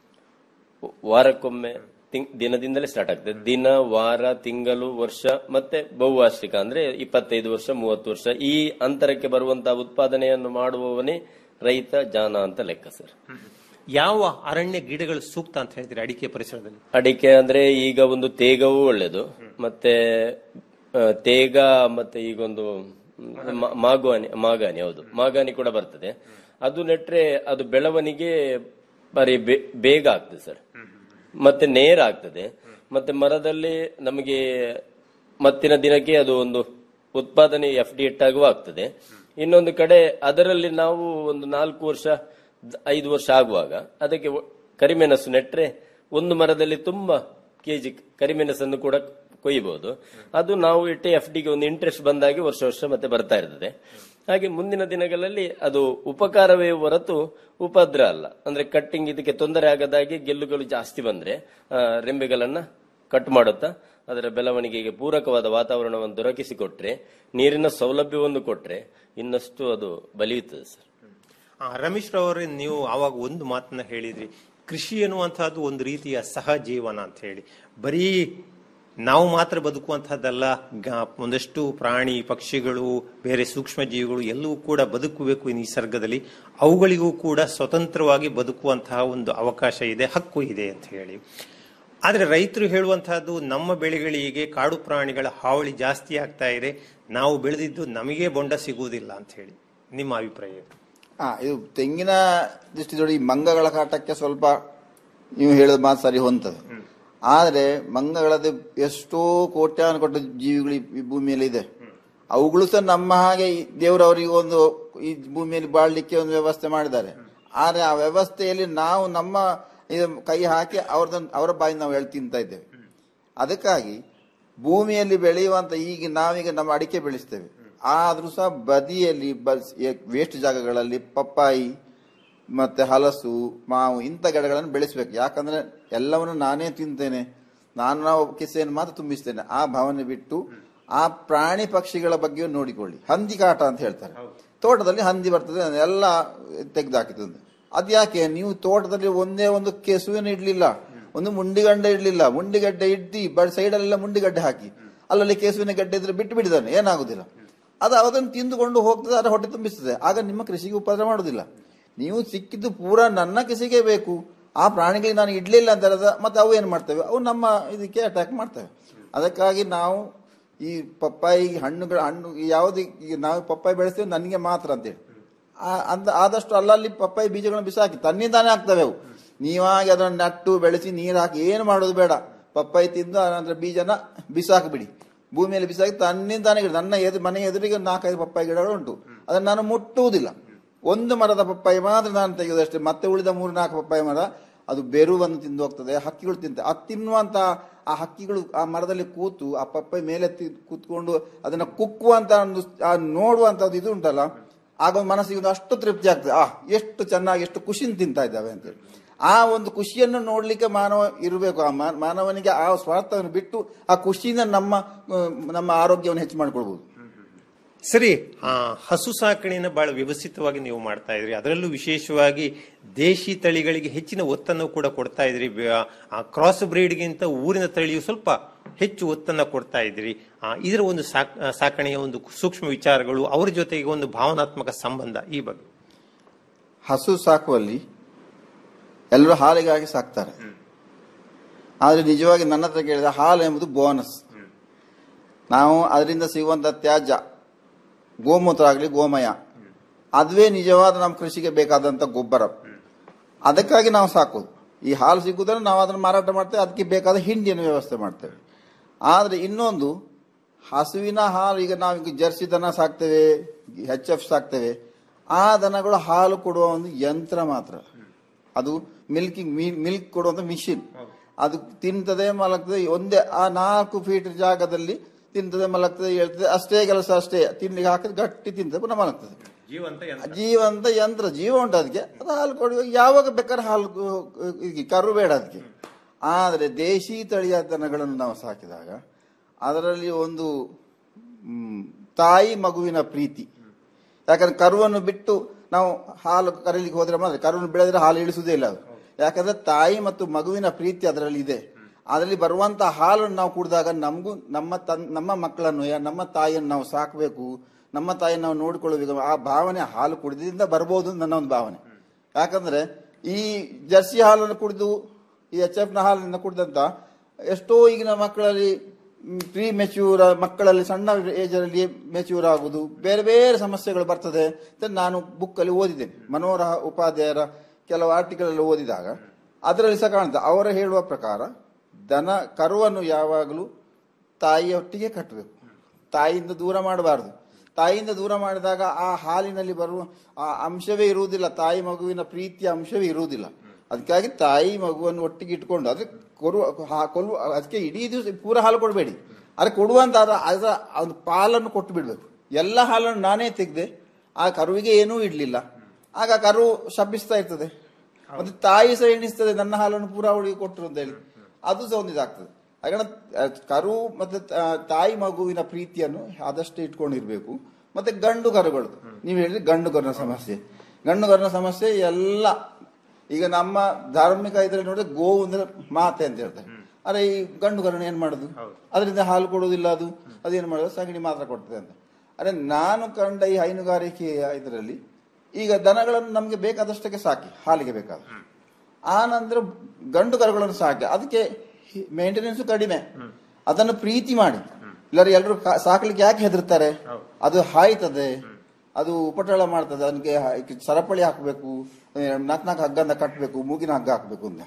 M: ವಾರಕ್ಕೊಮ್ಮೆ ತಿಂಗ್- ದಿನದಿಂದಲೇ ಸ್ಟಾರ್ಟ್ ಆಗ್ತದೆ ದಿನ ವಾರ ತಿಂಗಳು ವರ್ಷ ಮತ್ತೆ ಬಹುವಾರ್ಷಿಕ ಅಂದ್ರೆ ಇಪ್ಪತ್ತೈದು ವರ್ಷ ಮೂವತ್ತು ವರ್ಷ ಈ ಅಂತರಕ್ಕೆ ಬರುವಂತಹ ಉತ್ಪಾದನೆಯನ್ನು ಮಾಡುವವನೇ ರೈತ ಜಾನ ಅಂತ ಲೆಕ್ಕ ಸರ್
K: ಯಾವ ಅರಣ್ಯ ಗಿಡಗಳು ಸೂಕ್ತ ಅಂತ ಹೇಳ್ತೀರಿ ಅಡಿಕೆ ಪರಿಸರದಲ್ಲಿ
M: ಅಡಿಕೆ ಅಂದ್ರೆ ಈಗ ಒಂದು ತೇಗವೂ ಒಳ್ಳೇದು ಮತ್ತೆ ಆ, ತೇಗ ಮತ್ತೆ ಈಗೊಂದು ಮ- ಮಾಗುವಾನಿ ಮಾಗಾನಿ ಹೌದು ಮಾಗಾನಿ ಕೂಡ ಬರ್ತದೆ ಅದು ನೆಟ್ರೆ ಅದು ಬೆಳವಣಿಗೆ ಬಾರಿ ಬೇ- ಬೇಗ ಆಗ್ತದೆ ಸರ್ ಮತ್ತೆ ನೇರ ಆಗ್ತದೆ ಮತ್ತೆ ಮರದಲ್ಲಿ ನಮಗೆ ಮತ್ತಿನ ದಿನಕ್ಕೆ ಅದು ಒಂದು ಉತ್ಪಾದನೆ ಎಫ್ ಡಿ ಇಟ್ಟಾಗುವ ಆಗ್ತದೆ ಇನ್ನೊಂದು ಕಡೆ ಅದರಲ್ಲಿ ನಾವು ಒಂದು ನಾಲ್ಕು ವರ್ಷ ದ್- ಐದು ವರ್ಷ ಆಗುವಾಗ ಅದಕ್ಕೆ ಒ- ಕರಿಮೆಣಸು ನೆಟ್ರೆ ಒಂದು ಮರದಲ್ಲಿ ತುಂಬಾ ಕೆಜಿ ಕರಿಮೆಣಸನ್ನು ಕೂಡ ಕೊಯ್ಯಬಹುದು ಅದು ನಾವು ಇಟ್ಟೆ ಎಫ್ ಡಿಗೆ ಒಂದು ಇಂಟ್ರೆಸ್ಟ್ ಬಂದಾಗಿ ವರ್ಷ ವರ್ಷ ಮತ್ತೆ ಬರ್ತಾ ಇರ್ತದೆ ಹಾಗೆ ಮುಂದಿನ ದಿನಗಳಲ್ಲಿ ಅದು ಉಪಕಾರವೇ ಹೊರತು ಉಪದ್ರ ಅಲ್ಲ ಅಂದ್ರೆ ಕಟ್ಟಿಂಗ್ ಇದಕ್ಕೆ ತೊಂದರೆ ಆಗದಾಗಿ ಗೆಲ್ಲುಗಳು ಜಾಸ್ತಿ ಬಂದ್ರೆ ಆ, ರೆಂಬೆಗಳನ್ನ ಕಟ್ ಮಾಡುತ್ತಾ ಅದರ ಬೆಳವಣಿಗೆಗೆ ಪೂರಕವಾದ ವಾತಾವರಣವನ್ನು ದೊರಕಿಸಿಕೊಟ್ರೆ ನೀರಿನ ಸೌಲಭ್ಯವನ್ನು ಕೊಟ್ರೆ ಇನ್ನಷ್ಟು ಅದು ಬಲಿಯುತ್ತದೆ ಸರ್
K: ಆ, ರಮೇಶ್ ರವರೇ ನೀವು ಆವಾಗ ಒಂದು ಮಾತನ್ನ ಹೇಳಿದ್ರಿ ಕೃಷಿ ಎನ್ನುವಂತಹದ್ದು ಒಂದು ರೀತಿಯ ಸಹಜೀವನ ಅಂತ ಹೇಳಿ ಬರೀ ನಾವು ಮಾತ್ರ ಬದುಕುವಂತಹದ್ದಲ್ಲ ಗ- ಒಂದಷ್ಟು ಪ್ರಾಣಿ ಪಕ್ಷಿಗಳು ಬೇರೆ ಸೂಕ್ಷ್ಮ ಜೀವಿಗಳು ಎಲ್ಲವೂ ಕೂಡ ಬದುಕಬೇಕು ಈ ನಿಸರ್ಗದಲ್ಲಿ ಅವುಗಳಿಗೂ ಕೂಡ ಸ್ವತಂತ್ರವಾಗಿ ಬದುಕುವಂತಹ ಒಂದು ಅವಕಾಶ ಇದೆ ಹಕ್ಕು ಇದೆ ಅಂತ ಹೇಳಿ ಆದರೆ ರೈತರು ಹೇಳುವಂತಹದ್ದು ನಮ್ಮ ಬೆಳೆಗಳಿಗೆ ಕಾಡು ಪ್ರಾಣಿಗಳ ಹಾವಳಿ ಜಾಸ್ತಿ ಆಗ್ತಾ ಇದೆ ನಾವು ಬೆಳೆದಿದ್ದು ನಮಗೆ ಬೊಂಡ ಸಿಗುವುದಿಲ್ಲ ಅಂತ ಹೇಳಿ ನಿಮ್ಮ ಅಭಿಪ್ರಾಯ ಏನು?
L: ಆ ಇದು ತೆಂಗಿನ ದೃಷ್ಟಿದೊಳಗೆ ಈ ಮಂಗಗಳ ಕಾಟಕ್ಕೆ ಸ್ವಲ್ಪ ನೀವು ಹೇಳಿದ ಮಾತು ಸರಿ ಹೊಂತದೆ ಆದ್ರೆ ಮಂಗಗಳದ್ದು ಎಷ್ಟೋ ಕೋಟ್ಯಾನು ಕೊಟ್ಟ ಜೀವಿಗಳು ಈ- ಈ ಭೂಮಿಯಲ್ಲಿ ಇದೆ ಅವುಗಳು ಸಹ ನಮ್ಮ ಹಾಗೆ ಈ ದೇವರವರಿಗೆ ಒಂದು ಈ ಭೂಮಿಯಲ್ಲಿ ಬಾಳ್ಲಿಕ್ಕೆ ಒಂದು ವ್ಯವಸ್ಥೆ ಮಾಡಿದ್ದಾರೆ ಆದ್ರೆ ಆ ವ್ಯವಸ್ಥೆಯಲ್ಲಿ ನಾವು ನಮ್ಮ ಇದು ಕೈ ಹಾಕಿ ಅವ್ರದನ್ನ ಅವರ ಬಾಯಿಂದ ನಾವು ಎಳ್ ತಿಂತಾ ಇದ್ದೇವೆ ಅದಕ್ಕಾಗಿ ಭೂಮಿಯಲ್ಲಿ ಬೆಳೆಯುವಂತ ಈಗ ನಾವೀಗ ನಮ್ಮ ಅಡಿಕೆ ಬೆಳೆಸ್ತೇವೆ ಆದ್ರೂ ಸಹ ಬದಿಯಲ್ಲಿ ವೇಸ್ಟ್ ಜಾಗಗಳಲ್ಲಿ ಪಪ್ಪಾಯಿ ಮತ್ತೆ ಹಲಸು ಮಾವು ಇಂಥ ಗಿಡಗಳನ್ನು ಬೆಳೆಸಬೇಕು ಯಾಕಂದ್ರೆ ಎಲ್ಲವನ್ನು ನಾನೇ ತಿಂತೇನೆ ನಾನು ನಾವು ಕಿಸೆಯನ್ನು ಮಾತ್ರ ತುಂಬಿಸ್ತೇನೆ ಆ ಭಾವನೆ ಬಿಟ್ಟು ಆ ಪ್ರಾಣಿ ಪಕ್ಷಿಗಳ ಬಗ್ಗೆಯೂ ನೋಡಿಕೊಳ್ಳಿ ಹಂದಿ ಕಾಟ ಅಂತ ಹೇಳ್ತಾರೆ ತೋಟದಲ್ಲಿ ಹಂದಿ ಬರ್ತದೆ ಎಲ್ಲ ತೆಗೆದಾಕಿತದೆ ಅದ್ಯಾಕೆ ನೀವು ತೋಟದಲ್ಲಿ ಒಂದೇ ಒಂದು ಕೆಸುವಿನ ಇಡ್ಲಿಲ್ಲ ಒಂದು ಮುಂಡಿಗಡ್ಡೆ ಇಡ್ಲಿಲ್ಲ ಮುಂಡಿಗಡ್ಡೆ ಇಡ್ತಿ ಬಡ್ ಸೈಡಲ್ಲೆಲ್ಲ ಮುಂಡಿಗಡ್ಡೆ ಹಾಕಿ ಅಲ್ಲಲ್ಲಿ ಕೆಸುವಿನ ಗಡ್ಡೆ ಇದ್ರೆ ಬಿಟ್ಟು ಬಿಡಿದಾನೆ ಏನಾಗುದಿಲ್ಲ ಅದು ಅದನ್ನು ತಿಂದುಕೊಂಡು ಹೋಗ್ತದೆ ಅದರ ಹೊಟ್ಟೆ ತುಂಬಿಸ್ತದೆ ಆಗ ನಿಮ್ಮ ಕೃಷಿಗೆ ಉಪದ್ರ ಮಾಡುದಿಲ್ಲ ನೀವು ಸಿಕ್ಕಿದ್ದು ಪೂರಾ ನನ್ನ ಕೃಷಿಗೆ ಬೇಕು ಆ ಪ್ರಾಣಿಗಳಿಗೆ ನಾನು ಇಡ್ಲಿಲ್ಲ ಅಂತ ಹೇಳಿದ್ರೆ ಮತ್ತೆ ಅವು ಏನು ಮಾಡ್ತವೆ ಅವು ನಮ್ಮ ಇದಕ್ಕೆ ಅಟ್ಯಾಕ್ ಮಾಡ್ತವೆ ಅದಕ್ಕಾಗಿ ನಾವು ಈ ಪಪ್ಪಾಯಿ ಹಣ್ಣುಗಳ ಹಣ್ಣು ಯಾವ್ದು ಈಗ ನಾವು ಪಪ್ಪಾಯಿ ಬೆಳೆಸ್ತೇವೆ ನನಗೆ ಮಾತ್ರ ಅಂತೇಳಿ ಆ- ಅಂದ ಆದಷ್ಟು ಅಲ್ಲಲ್ಲಿ ಪಪ್ಪಾಯಿ ಬೀಜಗಳನ್ನು ಬಿಸಾಕಿ ತನ್ನಿಂದಾನೇ ಆಗ್ತವೆ ಅವು ನೀವಾಗಿ ಅದನ್ನು ನಟ್ಟು ಬೆಳೆಸಿ ನೀರು ಹಾಕಿ ಏನು ಮಾಡೋದು ಬೇಡ ಪಪ್ಪಾಯಿ ತಿಂದು ಅನಂತರ ಬೀಜನ ಬಿಸಾಕಿಬಿಡಿ ಭೂಮಿಯಲ್ಲಿ ಬಿಸಾಕಿ ತನ್ನಿಂದಾನೇ ಗಿಡ ನನ್ನ ಎದು ಮನೆ ಎದುರಿಗೆ ನಾಲ್ಕೈದು ಪಪ್ಪಾಯಿ ಗಿಡಗಳು ಉಂಟು ಅದನ್ನು ನಾನು ಮುಟ್ಟುವುದಿಲ್ಲ ಒಂದು ಮರದ ಪಪ್ಪಾಯಿ ಮಾತ್ರ ನಾನು ತೆಗೆಯುವುದಷ್ಟೇ ಮತ್ತೆ ಉಳಿದ ಮೂರು ನಾಲ್ಕು ಪಪ್ಪಾಯಿ ಮರ ಅದು ಬೆರುವನ್ನು ತಿಂದು ಹೋಗ್ತದೆ ಹಕ್ಕಿಗಳು ತಿಂತವೆ ಅದು ತಿನ್ನುವಂತ ಆ ಹಕ್ಕಿಗಳು ಆ ಮರದಲ್ಲಿ ಕೂತು ಆ ಪಪ್ಪಾಯಿ ಮೇಲೆ ತಿ- ಕೂತ್ಕೊಂಡು ಅದನ್ನ ಕುಕ್ಕುವಂತ ಒಂದು ಆ ನೋಡುವಂತದ್ದು ಇದು ಉಂಟಲ್ಲ ಆಗ ಒಂದು ಮನಸ್ಸಿಗೆ ಒಂದು ಅಷ್ಟು ತೃಪ್ತಿ ಆಗ್ತದೆ ಆ ಎಷ್ಟು ಚೆನ್ನಾಗಿ ಎಷ್ಟು ಖುಷಿಯಿಂದ ತಿಂತಾ ಇದ್ದಾವೆ ಅಂತೇಳಿ ಆ ಒಂದು ಖುಷಿಯನ್ನು ನೋಡ್ಲಿಕ್ಕೆ ಮಾನವ ಇರಬೇಕು ಆ ಮಾ- ಮಾನವನಿಗೆ ಆ ಸ್ವಾರ್ಥವನ್ನು ಬಿಟ್ಟು ಆ ಖುಷಿಯಿಂದ ನಮ್ಮ ಆ, ನಮ್ಮ ಆರೋಗ್ಯವನ್ನು ಹೆಚ್ಚು ಮಾಡ್ಕೊಳ್ಬಹುದು
K: ಸರಿ ಆ ಹಸು ಸಾಕಣೆಯನ್ನು ಬಹಳ ವ್ಯವಸ್ಥಿತವಾಗಿ ನೀವು ಮಾಡ್ತಾ ಇದ್ರಿ ಅದರಲ್ಲೂ ವಿಶೇಷವಾಗಿ ದೇಶಿ ತಳಿಗಳಿಗೆ ಹೆಚ್ಚಿನ ಒತ್ತನ್ನು ಕೂಡ ಕೊಡ್ತಾ ಇದ್ರಿ ಬ- ಆ ಕ್ರಾಸ್ ಬ್ರೀಡ್ಗಿಂತ ಊರಿನ ತಳಿಯು ಸ್ವಲ್ಪ ಹೆಚ್ಚು ಒತ್ತನ್ನ ಕೊಡ್ತಾ ಇದ್ರಿ ಆ, ಇದರ ಒಂದು ಸಾಕ್- ಆ, ಸಾಕಣೆಯ ಒಂದು ಸೂಕ್ಷ್ಮ ವಿಚಾರಗಳು ಅವರ ಜೊತೆಗೆ ಒಂದು ಭಾವನಾತ್ಮಕ ಸಂಬಂಧ ಈ ಬಗ್ಗೆ
L: ಹಸು ಸಾಕುವಲ್ಲಿ ಎಲ್ಲರೂ ಹಾಲಿಗಾಗಿ ಸಾಕ್ತಾರೆ ಆದ್ರೆ ನಿಜವಾಗಿ ನನ್ನ ಹತ್ರ ಕೇಳಿದ ಹಾಲು ಎಂಬುದು ಬೋನಸ್ ನಾವು ಅದರಿಂದ ಸಿಗುವಂತ ತ್ಯಾಜ್ಯ ಗೋಮೂತ್ರ ಆಗಲಿ ಗೋಮಯ ಅದುವೇ ನಿಜವಾದ ನಮ್ಮ ಕೃಷಿಗೆ ಬೇಕಾದಂತ ಗೊಬ್ಬರ ಅದಕ್ಕಾಗಿ ನಾವು ಸಾಕೋದು ಈ ಹಾಲು ಸಿಗುವುದನ್ನು ನಾವು ಅದನ್ನು ಮಾರಾಟ ಮಾಡ್ತೇವೆ ಅದಕ್ಕೆ ಬೇಕಾದ ಹಿಂಡಿಯನ್ನು ವ್ಯವಸ್ಥೆ ಮಾಡ್ತೇವೆ ಆದ್ರೆ ಇನ್ನೊಂದು ಹಸುವಿನ ಹಾಲು ಈಗ ನಾವೀಗ ಜರ್ಸಿ ದನ ಸಾಕ್ತೇವೆ ಹೆಚ್ ಎಫ್ ಸಾಕ್ತೇವೆ ಆ ದನಗಳು ಹಾಲು ಕೊಡುವ ಒಂದು ಯಂತ್ರ ಮಾತ್ರ ಅದು ಮಿಲ್ಕಿಂಗ್ ಮಿಲ್ಕ್ ಕೊಡುವಂತ ಮಿಷಿನ್ ಅದು ತಿಂತದೆ ಮಲಗ್ತದೆ ಒಂದೇ ಆ ನಾಲ್ಕು ಫೀಟ್ ಜಾಗದಲ್ಲಿ ತಿಂತದೆ ಮಲಗ್ತದೆ ಹೇಳ್ತದೆ ಅಷ್ಟೇ ಕೆಲಸ ಅಷ್ಟೇ ತಿಂಡಿಗೆ ಹಾಕಿದ್ರೆ ಗಟ್ಟಿ ತಿಂತದೆ ಪುನಃ ಮಲಗ್ತದೆ ಜೀವಂತ ಯಂತ್ರ ಜೀವ ಉಂಟು ಅದಕ್ಕೆ ಅದು ಹಾಲು ಕೊಡುವ ಯಾವಾಗ ಬೇಕಾದ್ರೆ ಹಾಲು ಕೊ- ಇದು ಕರು ಬೇಡ ಅದಕ್ಕೆ ಆದರೆ ದೇಶಿ ತಳಿಯ ದನಗಳನ್ನು ನಾವು ಸಾಕಿದಾಗ ಅದರಲ್ಲಿ ಒಂದು ಮ್, ತಾಯಿ ಮಗುವಿನ ಪ್ರೀತಿ ಯಾಕಂದ್ರೆ ಕರುವನ್ನು ಬಿಟ್ಟು ನಾವು ಹಾಲು ಕರೀಲಿಕ್ಕೆ ಹೋದ್ರೆ ಮಾತ್ರ ಕರುವನ್ನು ಬೆಳೆದ್ರೆ ಹಾಲು ಇಳಿಸುವುದೇ ಇಲ್ಲ ಅದು ಯಾಕಂದ್ರೆ ತಾಯಿ ಮತ್ತು ಮಗುವಿನ ಪ್ರೀತಿ ಅದರಲ್ಲಿ ಇದೆ ಅದರಲ್ಲಿ ಬರುವಂತ ಹಾಲನ್ನು ನಾವು ಕುಡಿದಾಗ ನಮಗೂ ನಮ್ಮ ತನ್ ನಮ್ಮ ಮಕ್ಕಳನ್ನು ಯಾ- ನಮ್ಮ ತಾಯಿಯನ್ನು ನಾವು ಸಾಕಬೇಕು ನಮ್ಮ ತಾಯಿಯನ್ನು ನಾವು ನೋಡಿಕೊಳ್ಳಬೇಕು ಆ ಭಾವನೆ ಹಾಲು ಕುಡಿದ್ರಿಂದ ಬರ್ಬೋದು ಅಂತ ನನ್ನ ಒಂದು ಭಾವನೆ ಯಾಕಂದ್ರೆ ಈ ಜರ್ಸಿ ಹಾಲನ್ನು ಕುಡಿದು ಈ ಎಚ್ ಎಫ್ ನ ಹಾಲನ್ನು ಕುಡಿದಂತ ಎಷ್ಟೋ ಈಗಿನ ಮಕ್ಕಳಲ್ಲಿ ಪ್ರೀ ಮೆಚ್ಯೂರ್ ಮಕ್ಕಳಲ್ಲಿ ಸಣ್ಣ ಏಜ್ ಅಲ್ಲಿ ಮೆಚ್ಯೂರ್ ಆಗುದು ಬೇರೆ ಬೇರೆ ಸಮಸ್ಯೆಗಳು ಬರ್ತದೆ ಅಂತ ನಾನು ಬುಕ್ ಅಲ್ಲಿ ಓದಿದ್ದೇನೆ ಮನೋಹರ ಉಪಾಧ್ಯಾಯರ ಕೆಲವು ಆರ್ಟಿಕಲ್ ಅಲ್ಲಿ ಓದಿದಾಗ ಅದರಲ್ಲಿ ಸಹ ಕಾಣುತ್ತೆ ಅವರು ಹೇಳುವ ಪ್ರಕಾರ ದನ ಕರುವನ್ನು ಯಾವಾಗಲೂ ತಾಯಿಯೊಟ್ಟಿಗೆ ಕಟ್ಟಬೇಕು ತಾಯಿಯಿಂದ ದೂರ ಮಾಡಬಾರದು ತಾಯಿಯಿಂದ ದೂರ ಮಾಡಿದಾಗ ಆ ಹಾಲಿನಲ್ಲಿ ಬರುವ ಆ ಅಂಶವೇ ಇರುವುದಿಲ್ಲ ತಾಯಿ ಮಗುವಿನ ಪ್ರೀತಿಯ ಅಂಶವೇ ಇರುವುದಿಲ್ಲ ಅದಕ್ಕಾಗಿ ತಾಯಿ ಮಗುವನ್ನು ಒಟ್ಟಿಗೆ ಇಟ್ಕೊಂಡು ಅದ್ರ ಕೊರುವ ಹಾ- ಕೊಲ್ಲುವ ಅದಕ್ಕೆ ಇಡೀ ದಿವಸ ಪೂರ ಹಾಲು ಕೊಡಬೇಡಿ ಅದ್ರ ಕೊಡುವಂತ ಅದ ಅದರ ಒಂದು ಪಾಲನ್ನು ಕೊಟ್ಟು ಬಿಡ್ಬೇಕು ಎಲ್ಲ ಹಾಲನ್ನು ನಾನೇ ತೆಗೆದೆ ಆ ಕರುವಿಗೆ ಏನೂ ಇಡ್ಲಿಲ್ಲ ಆಗ ಕರು ಶಪಿಸ್ತಾ ಇರ್ತದೆ ಮತ್ತೆ ತಾಯಿ ಸಹ ಎಣಿಸ್ತದೆ ನನ್ನ ಹಾಲನ್ನು ಪೂರ ಅವಳಿಗೆ ಕೊಟ್ಟರು ಅಂತ ಹೇಳಿ ಅದು ಸಹ ಒಂದು ಇದಾಗ್ತದೆ ಹಾಗಾಗಿ ಅಹ್, ಕರು ಮತ್ತೆ ತ- ತಾಯಿ ಮಗುವಿನ ಪ್ರೀತಿಯನ್ನು ಆದಷ್ಟು ಇಟ್ಕೊಂಡಿರ್ಬೇಕು ಮತ್ತೆ ಗಂಡು ಕರುಗಳು ನೀವು ಹೇಳಿದ್ರೆ ಗಂಡು ಕರುನ ಸಮಸ್ಯೆ ಗಂಡು ಕರುನ ಸಮಸ್ಯೆ ಎಲ್ಲ ಈಗ ನಮ್ಮ ಧಾರ್ಮಿಕ ಇದ್ರಲ್ಲಿ ನೋಡಿದ್ರೆ ಗೋವು ಅಂದ್ರೆ ಮಾತೆ ಅಂತ ಹೇಳ್ತಾರೆ ಅರೆ ಈ ಗಂಡು ಕರುನ ಏನ್ ಮಾಡುದು ಅದರಿಂದ ಹಾಲು ಕೊಡುವುದಿಲ್ಲ ಅದು ಅದೇನು ಮಾಡೋದು ಸಗಣಿ ಮಾತ್ರ ಕೊಡ್ತದೆ ಅಂತ ಅರೆ ನಾನು ಕಂಡ ಈ ಹೈನುಗಾರಿಕೆಯ ಇದರಲ್ಲಿ ಈಗ ದನಗಳನ್ನು ನಮಗೆ ಬೇಕಾದಷ್ಟಕ್ಕೆ ಸಾಕಿ ಹಾಲಿಗೆ ಬೇಕಾದ ಆ ನಂತರ ಗಂಡು ಕರುಗಳನ್ನು ಸಾಕಿ ಅದಕ್ಕೆ ಮೇಂಟೆನೆನ್ಸ್ ಕಡಿಮೆ ಅದನ್ನು ಪ್ರೀತಿ ಮಾಡಿ ಇಲ್ಲರ ಎಲ್ಲರೂ ಕಾ- ಸಾಕ್ಲಿಕ್ಕೆ ಯಾಕೆ ಹೆದರ್ತಾರೆ ಅದು ಹಾಯ್ತದೆ ಅದು ಉಪಟಳ ಮಾಡ್ತದೆ ಅದಕ್ಕೆ ಹ- ಸರಪಳಿ ಹಾಕಬೇಕು ನಾಲ್ಕು ನಾಲ್ಕು ಹಗ್ಗಂದ ಕಟ್ಟಬೇಕು ಮೂಗಿನ ಹಗ್ಗ ಹಾಕಬೇಕು ಅಂತ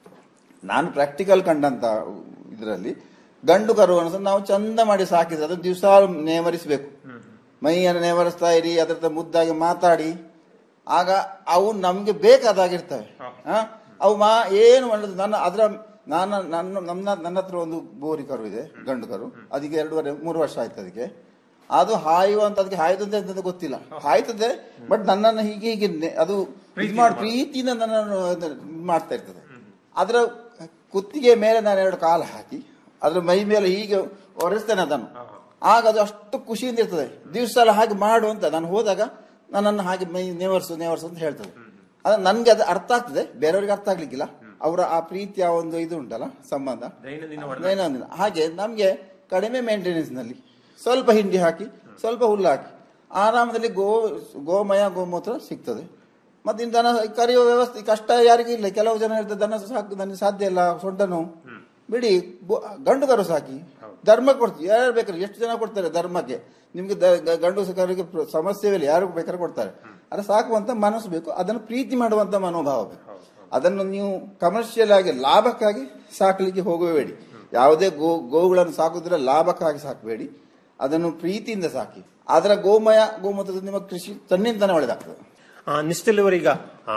L: ನಾನು ಪ್ರಾಕ್ಟಿಕಲ್ ಕಂಡಂತ ಇದರಲ್ಲಿ ಗಂಡು ಕರುವನ್ನು ಸಹ ನಾವು ಚಂದ ಮಾಡಿ ಸಾಕಿದ್ರೆ ಅದನ್ನು ದಿವಸ ನೇವರಿಸಬೇಕು ಮೈಯನ್ನು ನೇವರಿಸ್ತಾ ಇರಿ ಅದರ ಮುದ್ದಾಗಿ ಮಾತಾಡಿ ಆಗ ಅವು ನಮ್ಗೆ ಬೇಕಾದಾಗಿರ್ತವೆ ಆ? ಅವು ಮಾ ಏನು ಮಾಡೋದು ನನ್ನ ಅದರ ನಾನು ನನ್ನ ನನ್ನ ನನ್ನ ಹತ್ರ ಒಂದು ಬೋರಿ ಕರು ಇದೆ ಗಂಡು ಕರು ಅದಕ್ಕೆ ಎರಡೂವರೆ ಮೂರು ವರ್ಷ ಆಯ್ತು ಅದಕ್ಕೆ ಅದು ಹಾಯುವಂತ ಅದಕ್ಕೆ ಹಾಯ್ತದೆ ಅಂತ ಗೊತ್ತಿಲ್ಲ ಹಾಯ್ತದೆ ಬಟ್ ನನ್ನನ್ನು ಹೀಗೆ ಹೀಗೆ ನೆ- ಅದು ಇದು ಮಾಡಿ ಪ್ರೀತಿಯಿಂದ ನನ್ನನ್ನು ಅದು ಇದ್ ಮಾಡ್ತಾ ಇರ್ತದೆ ಅದರ ಕುತ್ತಿಗೆ ಮೇಲೆ ನಾನು ಎರಡು ಕಾಲು ಹಾಕಿ ಅದ್ರ ಮೈ ಮೇಲೆ ಹೀಗೆ ಒರೆಸ್ತೇನೆ ಅದನ್ನು ಆಗ ಅದು ಅಷ್ಟು ಖುಷಿಯಿಂದ ಇರ್ತದೆ ದಿವಸ ಎಲ್ಲ ಹಾಗೆ ಮಾಡು ಅಂತ ನಾನು ಹೋದಾಗ ನನ್ನನ್ನು ಹಾಗೆ ಮೈ ನೇವರ್ಸು ನೇವರ್ಸು ಅಂತ ಹೇಳ್ತದೆ ಅದು ನನ್ಗೆ ಅದು ಅರ್ಥ ಆಗ್ತದೆ ಬೇರೆಯವ್ರಿಗೆ ಅರ್ಥ ಆಗ್ಲಿಕ್ಕಿಲ್ಲ ಅವರ ಆ ಪ್ರೀತಿಯ ಒಂದು ಇದು ಉಂಟಲ್ಲ ಸಂಬಂಧ ದೈನಂದಿನ ಹಾಗೆ ನಮ್ಗೆ ಕಡಿಮೆ ಮೇಂಟೆನೆನ್ಸ್ ನಲ್ಲಿ ಸ್ವಲ್ಪ ಹಿಂಡಿ ಹಾಕಿ ಸ್ವಲ್ಪ ಹುಲ್ಲು ಹಾಕಿ ಆರಾಮದಲ್ಲಿ ಗೋ ಗೋಮಯ ಗೋಮೂತ್ರ ಸಿಗ್ತದೆ ಮತ್ತೆ ಇನ್ನು ದನ ಕರೆಯುವ ವ್ಯವಸ್ಥೆ ಕಷ್ಟ ಯಾರಿಗೂ ಇಲ್ಲ ಕೆಲವು ಜನ ಹೇಳ್ತಾರೆ ದನ ಸಾಕು ನನಗೆ ಸಾಧ್ಯ ಇಲ್ಲ ಸೊಡ್ಡ ನೋವು ಬಿಡಿ ಬೊ- ಗಂಡು ಕರು ಸಾಕಿ ಧರ್ಮ ಕೊಡ್ತೀವಿ ಯಾರು ಬೇಕಾದ್ರೆ ಎಷ್ಟು ಜನ ಕೊಡ್ತಾರೆ ಧರ್ಮಕ್ಕೆ ನಿಮ್ಗೆ ದ- ಗ- ಗಂಡು ಕರಿಗೆ ಪ್ರ- ಸಮಸ್ಯೆ ಇಲ್ಲ ಯಾರು ಬೇಕಾದ್ರೆ ಕೊಡ್ತಾರೆ ಅದು ಸಾಕುವಂತ ಮನಸ್ಸು ಬೇಕು ಅದನ್ನು ಪ್ರೀತಿ ಮಾಡುವಂತ ಮನೋಭಾವ ಬೇಕು ಅದನ್ನು ನೀವು ಕಮರ್ಷಿಯಲ್ ಆಗಿ ಲಾಭಕ್ಕಾಗಿ ಸಾಕಲಿಕ್ಕೆ ಹೋಗಬೇಡಿ ಯಾವುದೇ ಗೋ ಗೋವುಗಳನ್ನು ಸಾಕುದ್ರೆ ಲಾಭಕ್ಕಾಗಿ ಸಾಕಬೇಡಿ ಅದನ್ನು ಪ್ರೀತಿಯಿಂದ ಸಾಕಿ ಅದರ ಗೋಮಯ ಗೋಮೂತ್ರದ ನಿಮ್ಮ ಕೃಷಿ ತನ್ನಿಂದನೇ ಒಳ್ಳೆದಾಗ್ತದೆ
K: ಆ, ನಿಷ್ಠೆಲ್ಲವರೀಗ ಆ,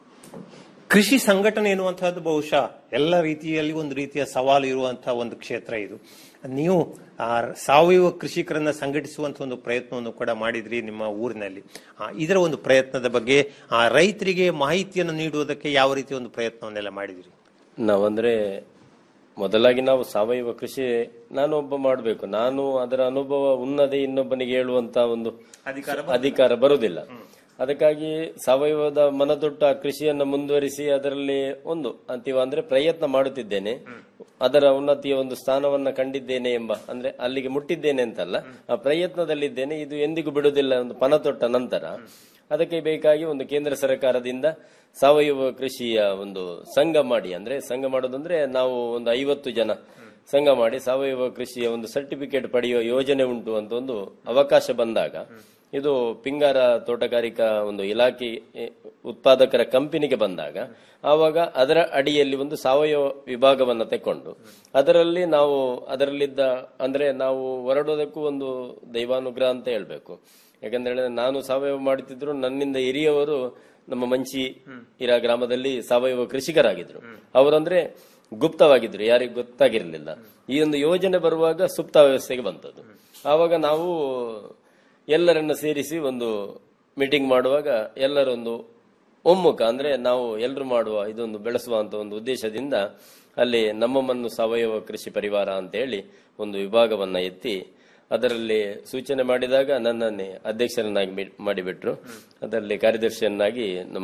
K: ಕೃಷಿ ಸಂಘಟನೆ ಎನ್ನುವಂತಹದ್ದು ಬಹುಶಃ ಎಲ್ಲ ರೀತಿಯಲ್ಲಿ ಒಂದು ರೀತಿಯ ಸವಾಲು ಇರುವಂತಹ ಒಂದು ಕ್ಷೇತ್ರ ಇದು ನೀವು ಆ, ಸಾವಯವ ಕೃಷಿಕರನ್ನ ಸಂಘಟಿಸುವಂತ ಒಂದು ಪ್ರಯತ್ನವನ್ನು ಕೂಡ ಮಾಡಿದ್ರಿ ನಿಮ್ಮ ಊರಿನಲ್ಲಿ ಆ, ಇದರ ಒಂದು ಪ್ರಯತ್ನದ ಬಗ್ಗೆ ಆ ರೈತರಿಗೆ ಮಾಹಿತಿಯನ್ನು ನೀಡುವುದಕ್ಕೆ ಯಾವ ರೀತಿಯ ಒಂದು ಪ್ರಯತ್ನವನ್ನೆಲ್ಲ ಮಾಡಿದಿರಿ
M: ನಾವಂದ್ರೆ ಮೊದಲಾಗಿ ನಾವು ಸಾವಯವ ಕೃಷಿ ನಾನು ಒಬ್ಬ ಮಾಡಬೇಕು ನಾನು ಅದರ ಅನುಭವ ಉನ್ನದೆ ಇನ್ನೊಬ್ಬನಿಗೆ ಹೇಳುವಂತ ಒಂದು ಅಧಿಕಾರ ಬರುವುದಿಲ್ಲ ಅದಕ್ಕಾಗಿ ಸಾವಯವದ ಮನದೊಟ್ಟ ಕೃಷಿಯನ್ನು ಮುಂದುವರಿಸಿ ಅದರಲ್ಲಿ ಒಂದು ಅಂತಿಮ ಅಂದ್ರೆ ಪ್ರಯತ್ನ ಮಾಡುತ್ತಿದ್ದೇನೆ ಅದರ ಉನ್ನತಿಯ ಒಂದು ಸ್ಥಾನವನ್ನ ಕಂಡಿದ್ದೇನೆ ಎಂಬ ಅಂದ್ರೆ ಅಲ್ಲಿಗೆ ಮುಟ್ಟಿದ್ದೇನೆ ಅಂತಲ್ಲ ಆ ಪ್ರಯತ್ನದಲ್ಲಿದ್ದೇನೆ ಇದು ಎಂದಿಗೂ ಬಿಡುವುದಿಲ್ಲ ಒಂದು ಪಣ ತೊಟ್ಟ ನಂತರ ಅದಕ್ಕೆ ಬೇಕಾಗಿ ಒಂದು ಕೇಂದ್ರ ಸರ್ಕಾರದಿಂದ ಸಾವಯವ ಕೃಷಿಯ ಒಂದು ಸಂಘ ಮಾಡಿ ಅಂದ್ರೆ ಸಂಘ ಮಾಡೋದಂದ್ರೆ ನಾವು ಒಂದು ಐವತ್ತು ಜನ ಸಂಘ ಮಾಡಿ ಸಾವಯವ ಕೃಷಿಯ ಒಂದು ಸರ್ಟಿಫಿಕೇಟ್ ಪಡೆಯುವ ಯೋಜನೆ ಉಂಟು ಅಂತ ಒಂದು ಅವಕಾಶ ಬಂದಾಗ ಇದು ಪಿಂಗಾರ ತೋಟಗಾರಿಕಾ ಒಂದು ಇಲಾಖೆ ಎ, ಉತ್ಪಾದಕರ ಕಂಪನಿಗೆ ಬಂದಾಗ ಆವಾಗ ಅದರ ಅಡಿಯಲ್ಲಿ ಒಂದು ಸಾವಯವ ವಿಭಾಗವನ್ನ ತೆಕೊಂಡು ಅದರಲ್ಲಿ ನಾವು ಅದರಲ್ಲಿದ್ದ ಅಂದ್ರೆ ನಾವು ಹೊರಡೋದಕ್ಕೂ ಒಂದು ದೈವಾನುಗ್ರಹ ಅಂತ ಹೇಳ್ಬೇಕು ಯಾಕಂದ್ರೆ ಹೇಳಿದ್ರೆ ನಾನು ಸಾವಯವ ಮಾಡುತ್ತಿದ್ರು ನನ್ನಿಂದ ಹಿರಿಯವರು ನಮ್ಮ ಮಂಚಿ ಇರ ಗ್ರಾಮದಲ್ಲಿ ಸಾವಯವ ಕೃಷಿಕರಾಗಿದ್ರು ಅವರಂದ್ರೆ ಗುಪ್ತವಾಗಿದ್ರು ಯಾರಿಗೂ ಗೊತ್ತಾಗಿರ್ಲಿಲ್ಲ ಈ ಒಂದು ಯೋಜನೆ ಬರುವಾಗ ಸುಪ್ತ ವ್ಯವಸ್ಥೆಗೆ ಬಂತದ್ದು ಆವಾಗ ನಾವು ಎಲ್ಲರನ್ನ ಸೇರಿಸಿ ಒಂದು ಮೀಟಿಂಗ್ ಮಾಡುವಾಗ ಎಲ್ಲರೊಂದು ಒಮ್ಮುಖ ಅಂದ್ರೆ ನಾವು ಎಲ್ಲರೂ ಮಾಡುವ ಇದೊಂದು ಬೆಳೆಸುವ ಅಂತ ಒಂದು ಉದ್ದೇಶದಿಂದ ಅಲ್ಲಿ ನಮ್ಮ ಮಣ್ಣು ಸಾವಯವ ಕೃಷಿ ಪರಿವಾರ ಅಂತ ಹೇಳಿ ಒಂದು ವಿಭಾಗವನ್ನ ಎತ್ತಿ ಅದರಲ್ಲಿ ಸೂಚನೆ ಮಾಡಿದಾಗ ನನ್ನನ್ನೇ ಅಧ್ಯಕ್ಷರನ್ನಾಗಿ ಮಿ- ಮಾಡಿಬಿಟ್ರು ಅದರಲ್ಲಿ ಕಾರ್ಯದರ್ಶಿಯನ್ನಾಗಿ ನಮ್ಮ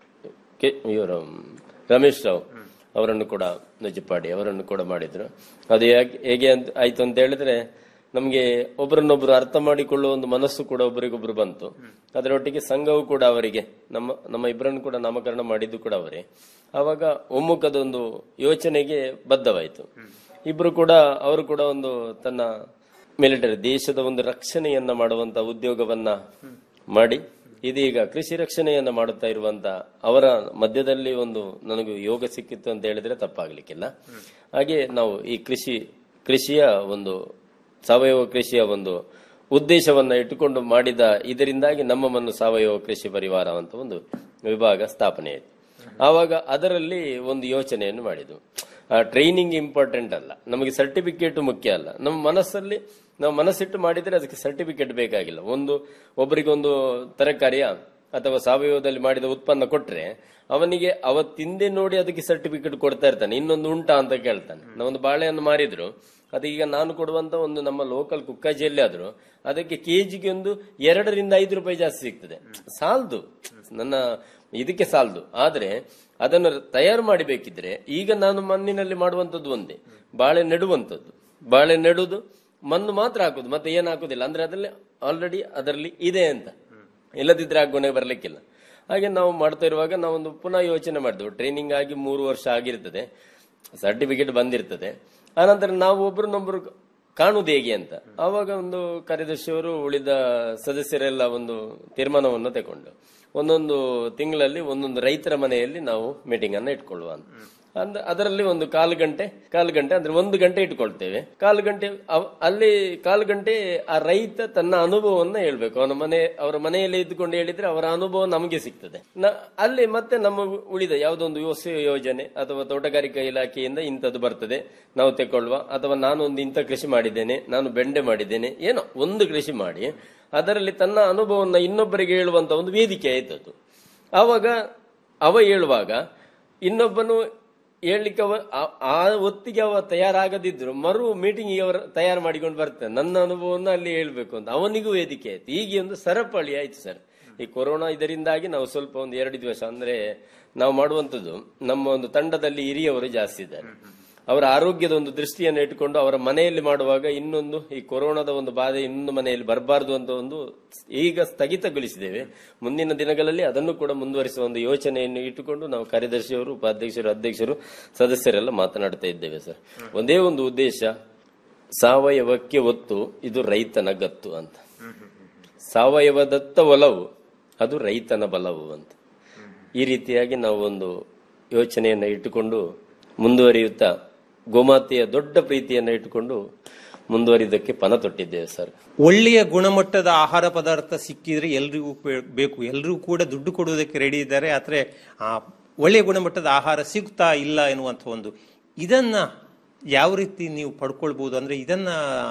M: ಕೆ ಇವರು ರಮೇಶ್ ರಾವ್ ಅವರನ್ನು ಕೂಡ ನಜಿಪಾಡಿ ಅವರನ್ನು ಕೂಡ ಮಾಡಿದ್ರು ಅದು ಯಾಕೆ- ಹೇಗೆ ಅಂತ ಆಯ್ತು ಅಂತ ಹೇಳಿದ್ರೆ ನಮಗೆ ಒಬ್ಬರನ್ನೊಬ್ರು ಅರ್ಥ ಮಾಡಿಕೊಳ್ಳುವ ಒಂದು ಮನಸ್ಸು ಕೂಡ ಒಬ್ಬರಿಗೊಬ್ರು ಬಂತು ಅದರೊಟ್ಟಿಗೆ ಸಂಘವು ಕೂಡ ಅವರಿಗೆ ನಮ್ಮ ನಮ್ಮ ಇಬ್ಬರನ್ನು ಕೂಡ ನಾಮಕರಣ ಮಾಡಿದ್ದು ಕೂಡ ಅವರೇ ಆವಾಗ ಒಮ್ಮುಖದ ಒಂದು ಯೋಚನೆಗೆ ಬದ್ಧವಾಯಿತು ಇಬ್ರು ಕೂಡ ಅವರು ಕೂಡ ಒಂದು ತನ್ನ ಮಿಲಿಟರಿ ದೇಶದ ಒಂದು ರಕ್ಷಣೆಯನ್ನ ಮಾಡುವಂತ ಉದ್ಯೋಗವನ್ನ ಮಾಡಿ ಇದೀಗ ಕೃಷಿ ರಕ್ಷಣೆಯನ್ನ ಮಾಡುತ್ತಾ ಇರುವಂತ ಅವರ ಮಧ್ಯದಲ್ಲಿ ಒಂದು ನನಗೆ ಯೋಗ ಸಿಕ್ಕಿತ್ತು ಅಂತ ಹೇಳಿದ್ರೆ ತಪ್ಪಾಗ್ಲಿಕ್ಕಿಲ್ಲ ಹಾಗೆ ನಾವು ಈ ಕೃಷಿ ಕೃಷಿಯ ಒಂದು ಸಾವಯವ ಕೃಷಿಯ ಒಂದು ಉದ್ದೇಶವನ್ನ ಇಟ್ಟುಕೊಂಡು ಮಾಡಿದ ಇದರಿಂದಾಗಿ ನಮ್ಮ ಮಣ್ಣು ಸಾವಯವ ಕೃಷಿ ಪರಿವಾರ ಅಂತ ಒಂದು ವಿಭಾಗ ಸ್ಥಾಪನೆ ಆಯಿತು ಆವಾಗ ಅದರಲ್ಲಿ ಒಂದು ಯೋಚನೆಯನ್ನು ಮಾಡಿದ್ದು ಟ್ರೈನಿಂಗ್ ಇಂಪಾರ್ಟೆಂಟ್ ಅಲ್ಲ ನಮಗೆ ಸರ್ಟಿಫಿಕೇಟ್ ಮುಖ್ಯ ಅಲ್ಲ ನಮ್ಮ ಮನಸ್ಸಲ್ಲಿ ನಾವು ಮನಸ್ಸಿಟ್ಟು ಮಾಡಿದ್ರೆ ಅದಕ್ಕೆ ಸರ್ಟಿಫಿಕೇಟ್ ಬೇಕಾಗಿಲ್ಲ ಒಂದು ಒಬ್ಬರಿಗೊಂದು ತರಕಾರಿಯ ಅಥವಾ ಸಾವಯವದಲ್ಲಿ ಮಾಡಿದ ಉತ್ಪನ್ನ ಕೊಟ್ರೆ ಅವನಿಗೆ ಅವತ್ತಿಂದೆ ನೋಡಿ ಅದಕ್ಕೆ ಸರ್ಟಿಫಿಕೇಟ್ ಕೊಡ್ತಾ ಇರ್ತಾನೆ ಇನ್ನೊಂದು ಉಂಟಾ ಅಂತ ಕೇಳ್ತಾನೆ ನಾವೊಂದು ಬಾಳೆಯನ್ನು ಮಾರಿದ್ರು ಅದೀಗ ನಾನು ಕೊಡುವಂತ ಒಂದು ನಮ್ಮ ಲೋಕಲ್ ಕುಕ್ಕಾಜಿಯಲ್ಲಿ ಆದ್ರೂ ಅದಕ್ಕೆ ಕೆಜಿಗೆ ಒಂದು ಎರಡರಿಂದ ಐದು ರೂಪಾಯಿ ಜಾಸ್ತಿ ಸಿಗ್ತದೆ ಸಾಲ್ದು ನನ್ನ ಇದಕ್ಕೆ ಸಾಲದು ಆದ್ರೆ ಅದನ್ನು ತಯಾರು ಮಾಡಬೇಕಿದ್ರೆ ಈಗ ನಾನು ಮಣ್ಣಿನಲ್ಲಿ ಮಾಡುವಂತದ್ದು ಒಂದೇ ಬಾಳೆ ನೆಡುವಂತದ್ದು ಬಾಳೆ ನೆಡುದು ಮಣ್ಣು ಮಾತ್ರ ಹಾಕುದು ಮತ್ತೆ ಏನು ಹಾಕುದಿಲ್ಲ ಅಂದ್ರೆ ಅದರಲ್ಲಿ ಆಲ್ರೆಡಿ ಅದರಲ್ಲಿ ಇದೆ ಅಂತ ಇಲ್ಲದಿದ್ರೆ ಆಗೋಣೆ ಬರ್ಲಿಕ್ಕಿಲ್ಲ ಹಾಗೆ ನಾವು ಮಾಡ್ತಾ ಇರುವಾಗ ನಾವೊಂದು ಪುನಃ ಯೋಚನೆ ಮಾಡಿದ್ವು ಟ್ರೈನಿಂಗ್ ಆಗಿ ಮೂರು ವರ್ಷ ಆಗಿರ್ತದೆ ಸರ್ಟಿಫಿಕೇಟ್ ಬಂದಿರ್ತದೆ ಆನಂತರ ನಾವು ಒಬ್ರನ್ನೊಬ್ರು ಕಾಣುವುದು ಹೇಗೆ ಅಂತ ಆವಾಗ ಒಂದು ಕಾರ್ಯದರ್ಶಿಯವರು ಉಳಿದ ಸದಸ್ಯರೆಲ್ಲ ಒಂದು ತೀರ್ಮಾನವನ್ನು ತಗೊಂಡು ಒಂದೊಂದು ತಿಂಗಳಲ್ಲಿ ಒಂದೊಂದು ರೈತರ ಮನೆಯಲ್ಲಿ ನಾವು ಮೀಟಿಂಗ್ ಅನ್ನ ಇಟ್ಕೊಳ್ಳುವ ಅಂತ ಅಂದ್ ಅದರಲ್ಲಿ ಒಂದು ಕಾಲು ಗಂಟೆ ಕಾಲು ಗಂಟೆ ಅಂದ್ರೆ ಒಂದು ಗಂಟೆ ಇಟ್ಕೊಳ್ತೇವೆ ಕಾಲು ಗಂಟೆ ಅವ್- ಅಲ್ಲಿ ಕಾಲು ಗಂಟೆ ಆ ರೈತ ತನ್ನ ಅನುಭವವನ್ನ ಹೇಳ್ಬೇಕು ಅವನ ಮನೆ ಅವರ ಮನೆಯಲ್ಲಿ ಇದ್ದುಕೊಂಡು ಹೇಳಿದ್ರೆ ಅವರ ಅನುಭವ ನಮಗೆ ಸಿಗ್ತದೆ ನ- ಅಲ್ಲಿ ಮತ್ತೆ ನಮ್ಮ ಉಳಿದ ಯಾವುದೊಂದು ಹೊಸ ಯೋಜನೆ ಅಥವಾ ತೋಟಗಾರಿಕಾ ಇಲಾಖೆಯಿಂದ ಇಂಥದ್ದು ಬರ್ತದೆ ನಾವು ತೆಕೊಳ್ಳುವ ಅಥವಾ ನಾನು ಒಂದು ಇಂಥ ಕೃಷಿ ಮಾಡಿದ್ದೇನೆ ನಾನು ಬೆಂಡೆ ಮಾಡಿದ್ದೇನೆ ಏನೋ ಒಂದು ಕೃಷಿ ಮಾಡಿ ಅದರಲ್ಲಿ ತನ್ನ ಅನುಭವವನ್ನು ಇನ್ನೊಬ್ಬರಿಗೆ ಹೇಳುವಂತ ಒಂದು ವೇದಿಕೆ ಆಯ್ತದ್ದು ಆವಾಗ ಅವ ಹೇಳುವಾಗ ಇನ್ನೊಬ್ಬನು ಹೇಳಲಿಕ್ಕೆ ಅವ ಆ- ಆ ಹೊತ್ತಿಗೆ ಅವ ತಯಾರಾಗದಿದ್ರು ಮರು ಮೀಟಿಂಗ್ ಅವರ ತಯಾರು ಮಾಡಿಕೊಂಡು ಬರ್ತಾನೆ ನನ್ನ ಅನುಭವವನ್ನು ಅಲ್ಲಿ ಹೇಳ್ಬೇಕು ಅಂತ ಅವನಿಗೂ ವೇದಿಕೆ ಆಯ್ತು ಹೀಗೆ ಒಂದು ಸರಪಳಿ ಆಯ್ತು ಸರ್ ಈ ಕೊರೋನಾ ಇದರಿಂದಾಗಿ ನಾವು ಸ್ವಲ್ಪ ಒಂದು ಎರಡು ದಿವಸ ಅಂದ್ರೆ ನಾವು ಮಾಡುವಂತದ್ದು ನಮ್ಮ ಒಂದು ತಂಡದಲ್ಲಿ ಹಿರಿಯವರು ಜಾಸ್ತಿ ಇದ್ದಾರೆ ಅವರ ಆರೋಗ್ಯದ ಒಂದು ದೃಷ್ಟಿಯನ್ನು ಇಟ್ಟುಕೊಂಡು ಅವರ ಮನೆಯಲ್ಲಿ ಮಾಡುವಾಗ ಇನ್ನೊಂದು ಈ ಕೊರೋನಾದ ಒಂದು ಬಾಧೆ ಇನ್ನೊಂದು ಮನೆಯಲ್ಲಿ ಬರಬಾರದು ಅಂತ ಒಂದು ಈಗ ಸ್ಥಗಿತಗೊಳಿಸಿದ್ದೇವೆ ಮುಂದಿನ ದಿನಗಳಲ್ಲಿ ಅದನ್ನು ಕೂಡ ಮುಂದುವರಿಸುವ ಒಂದು ಯೋಚನೆಯನ್ನು ಇಟ್ಟುಕೊಂಡು ನಾವು ಕಾರ್ಯದರ್ಶಿಯವರು ಉಪಾಧ್ಯಕ್ಷರು ಅಧ್ಯಕ್ಷರು ಸದಸ್ಯರೆಲ್ಲ ಮಾತನಾಡ್ತಾ ಇದ್ದೇವೆ ಸರ್ ಒಂದೇ ಒಂದು ಉದ್ದೇಶ ಸಾವಯವಕ್ಕೆ ಒತ್ತು ಇದು ರೈತನ ಗತ್ತು ಅಂತ ಸಾವಯವದತ್ತ ಒಲವು ಅದು ರೈತನ ಬಲವು ಅಂತ ಈ ರೀತಿಯಾಗಿ ನಾವು ಒಂದು ಯೋಚನೆಯನ್ನು ಇಟ್ಟುಕೊಂಡು ಮುಂದುವರಿಯುತ್ತಾ ಗೋಮಾತೆಯ ದೊಡ್ಡ ಪ್ರೀತಿಯನ್ನು ಇಟ್ಟುಕೊಂಡು ಮುಂದುವರಿದಕ್ಕೆ ಪಣ ತೊಟ್ಟಿದ್ದೇವೆ ಸರ್
K: ಒಳ್ಳೆಯ ಗುಣಮಟ್ಟದ ಆಹಾರ ಪದಾರ್ಥ ಸಿಕ್ಕಿದ್ರೆ ಎಲ್ರಿಗೂ ಬೇ- ಬೇಕು ಎಲ್ಲರೂ ಕೂಡ ದುಡ್ಡು ಕೊಡುವುದಕ್ಕೆ ರೆಡಿ ಇದ್ದಾರೆ ಆದರೆ ಆ ಒಳ್ಳೆಯ ಗುಣಮಟ್ಟದ ಆಹಾರ ಸಿಗ್ತಾ ಇಲ್ಲ ಎನ್ನುವಂಥ ಒಂದು ಇದನ್ನ ಯಾವ ರೀತಿ ನೀವು ಪಡ್ಕೊಳ್ಬಹುದು ಅಂದ್ರೆ ಇದನ್ನ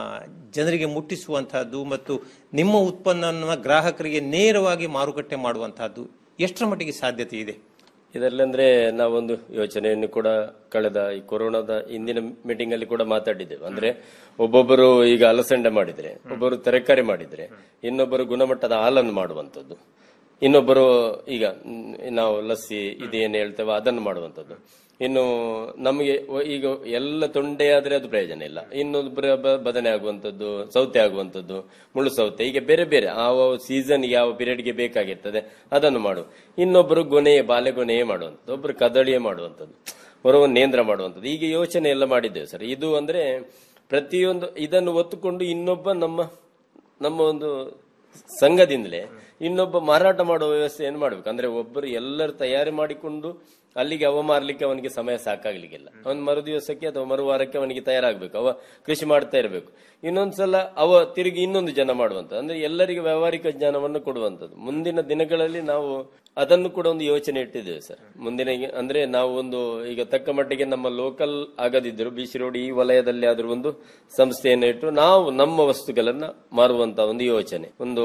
K: ಜನರಿಗೆ ಮುಟ್ಟಿಸುವಂತಹದ್ದು ಮತ್ತು ನಿಮ್ಮ ಉತ್ಪನ್ನವನ್ನು ಗ್ರಾಹಕರಿಗೆ ನೇರವಾಗಿ ಮಾರುಕಟ್ಟೆ ಮಾಡುವಂತಹದ್ದು ಎಷ್ಟರ ಮಟ್ಟಿಗೆ ಸಾಧ್ಯತೆ ಇದೆ
M: ಇದರಲ್ಲಿ ಅಂದ್ರೆ ನಾವೊಂದು ಯೋಚನೆಯನ್ನು ಕೂಡ ಕಳೆದ ಈ ಕೊರೋನಾದ ಹಿಂದಿನ ಮೀಟಿಂಗ್ ಅಲ್ಲಿ ಕೂಡ ಮಾತಾಡಿದ್ದೇವೆ ಅಂದ್ರೆ ಒಬ್ಬೊಬ್ಬರು ಈಗ ಅಲಸಂಡೆ ಮಾಡಿದ್ರೆ ಒಬ್ಬರು ತರಕಾರಿ ಮಾಡಿದ್ರೆ ಇನ್ನೊಬ್ಬರು ಗುಣಮಟ್ಟದ ಹಾಲನ್ನು ಮಾಡುವಂತದ್ದು ಇನ್ನೊಬ್ಬರು ಈಗ ಮ್, ನಾವು ಲಸ್ಸಿ ಇದೇನು ಹೇಳ್ತೇವೆ ಅದನ್ನು ಮಾಡುವಂತದ್ದು ಇನ್ನು ನಮಗೆ ಒ- ಈಗ ಎಲ್ಲ ತೊಂಡೆ ಆದ್ರೆ ಅದು ಪ್ರಯೋಜನ ಇಲ್ಲ ಇನ್ನೊಬ್ಬರ ಬ- ಬದನೆ ಆಗುವಂತದ್ದು ಸೌತೆ ಆಗುವಂತದ್ದು ಮುಳ್ಳು ಸೌತೆ ಈಗ ಬೇರೆ ಬೇರೆ ಆ ಸೀಸನ್ ಯಾವ ಪೀರಿಯಡ್ಗೆ ಬೇಕಾಗಿರ್ತದೆ ಅದನ್ನು ಮಾಡು ಇನ್ನೊಬ್ಬರು ಗೊನೆಯೇ ಬಾಲೆಗೊನೆಯೇ ಮಾಡುವಂಥದ್ದು ಒಬ್ಬರು ಕದಳಿಯೇ ಮಾಡುವಂಥದ್ದು ಹೊರವನ್ನು ನೇಂದ್ರ ಮಾಡುವಂಥದ್ದು ಈಗ ಯೋಚನೆ ಎಲ್ಲ ಮಾಡಿದ್ದೇವೆ ಸರ್ ಇದು ಅಂದ್ರೆ ಪ್ರತಿಯೊಂದು ಇದನ್ನು ಒತ್ತುಕೊಂಡು ಇನ್ನೊಬ್ಬ ನಮ್ಮ ನಮ್ಮ ಒಂದು ಸಂಘದಿಂದಲೇ ಇನ್ನೊಬ್ಬ ಮಾರಾಟ ಮಾಡುವ ವ್ಯವಸ್ಥೆಯನ್ನು ಮಾಡ್ಬೇಕು ಅಂದ್ರೆ ಒಬ್ಬರು ಎಲ್ಲರೂ ತಯಾರಿ ಮಾಡಿಕೊಂಡು ಅಲ್ಲಿಗೆ ಅವ ಮಾರ್ಲಿಕ್ಕೆ ಅವನಿಗೆ ಸಮಯ ಸಾಕಾಗ್ಲಿಕ್ಕಿಲ್ಲ ಅವನ್ ಮರು ದಿವಸಕ್ಕೆ ಅಥವಾ ಮರು ವಾರಕ್ಕೆ ಅವನಿಗೆ ತಯಾರಾಗಬೇಕು ಅವ ಕೃಷಿ ಮಾಡ್ತಾ ಇರಬೇಕು ಇನ್ನೊಂದ್ಸಲ ಅವ ತಿರುಗಿ ಇನ್ನೊಂದು ಜನ ಮಾಡುವಂತ ಅಂದ್ರೆ ಎಲ್ಲರಿಗೆ ವ್ಯಾವಹಾರಿಕ ಜ್ಞಾನವನ್ನು ಕೊಡುವಂತದ್ದು ಮುಂದಿನ ದಿನಗಳಲ್ಲಿ ನಾವು ಅದನ್ನು ಕೂಡ ಒಂದು ಯೋಚನೆ ಇಟ್ಟಿದ್ದೇವೆ ಸರ್ ಮುಂದಿನ ಈಗ- ಅಂದ್ರೆ ನಾವು ಒಂದು ಈಗ ತಕ್ಕ ಮಟ್ಟಿಗೆ ನಮ್ಮ ಲೋಕಲ್ ಆಗದಿದ್ರು ಬಿಸಿ ರೋಡ್ ಈ ವಲಯದಲ್ಲಿ ಆದ್ರೂ ಒಂದು ಸಂಸ್ಥೆಯನ್ನು ಇಟ್ಟು ನಾವು ನಮ್ಮ ವಸ್ತುಗಳನ್ನ ಮಾರುವಂತ ಒಂದು ಯೋಚನೆ ಒಂದು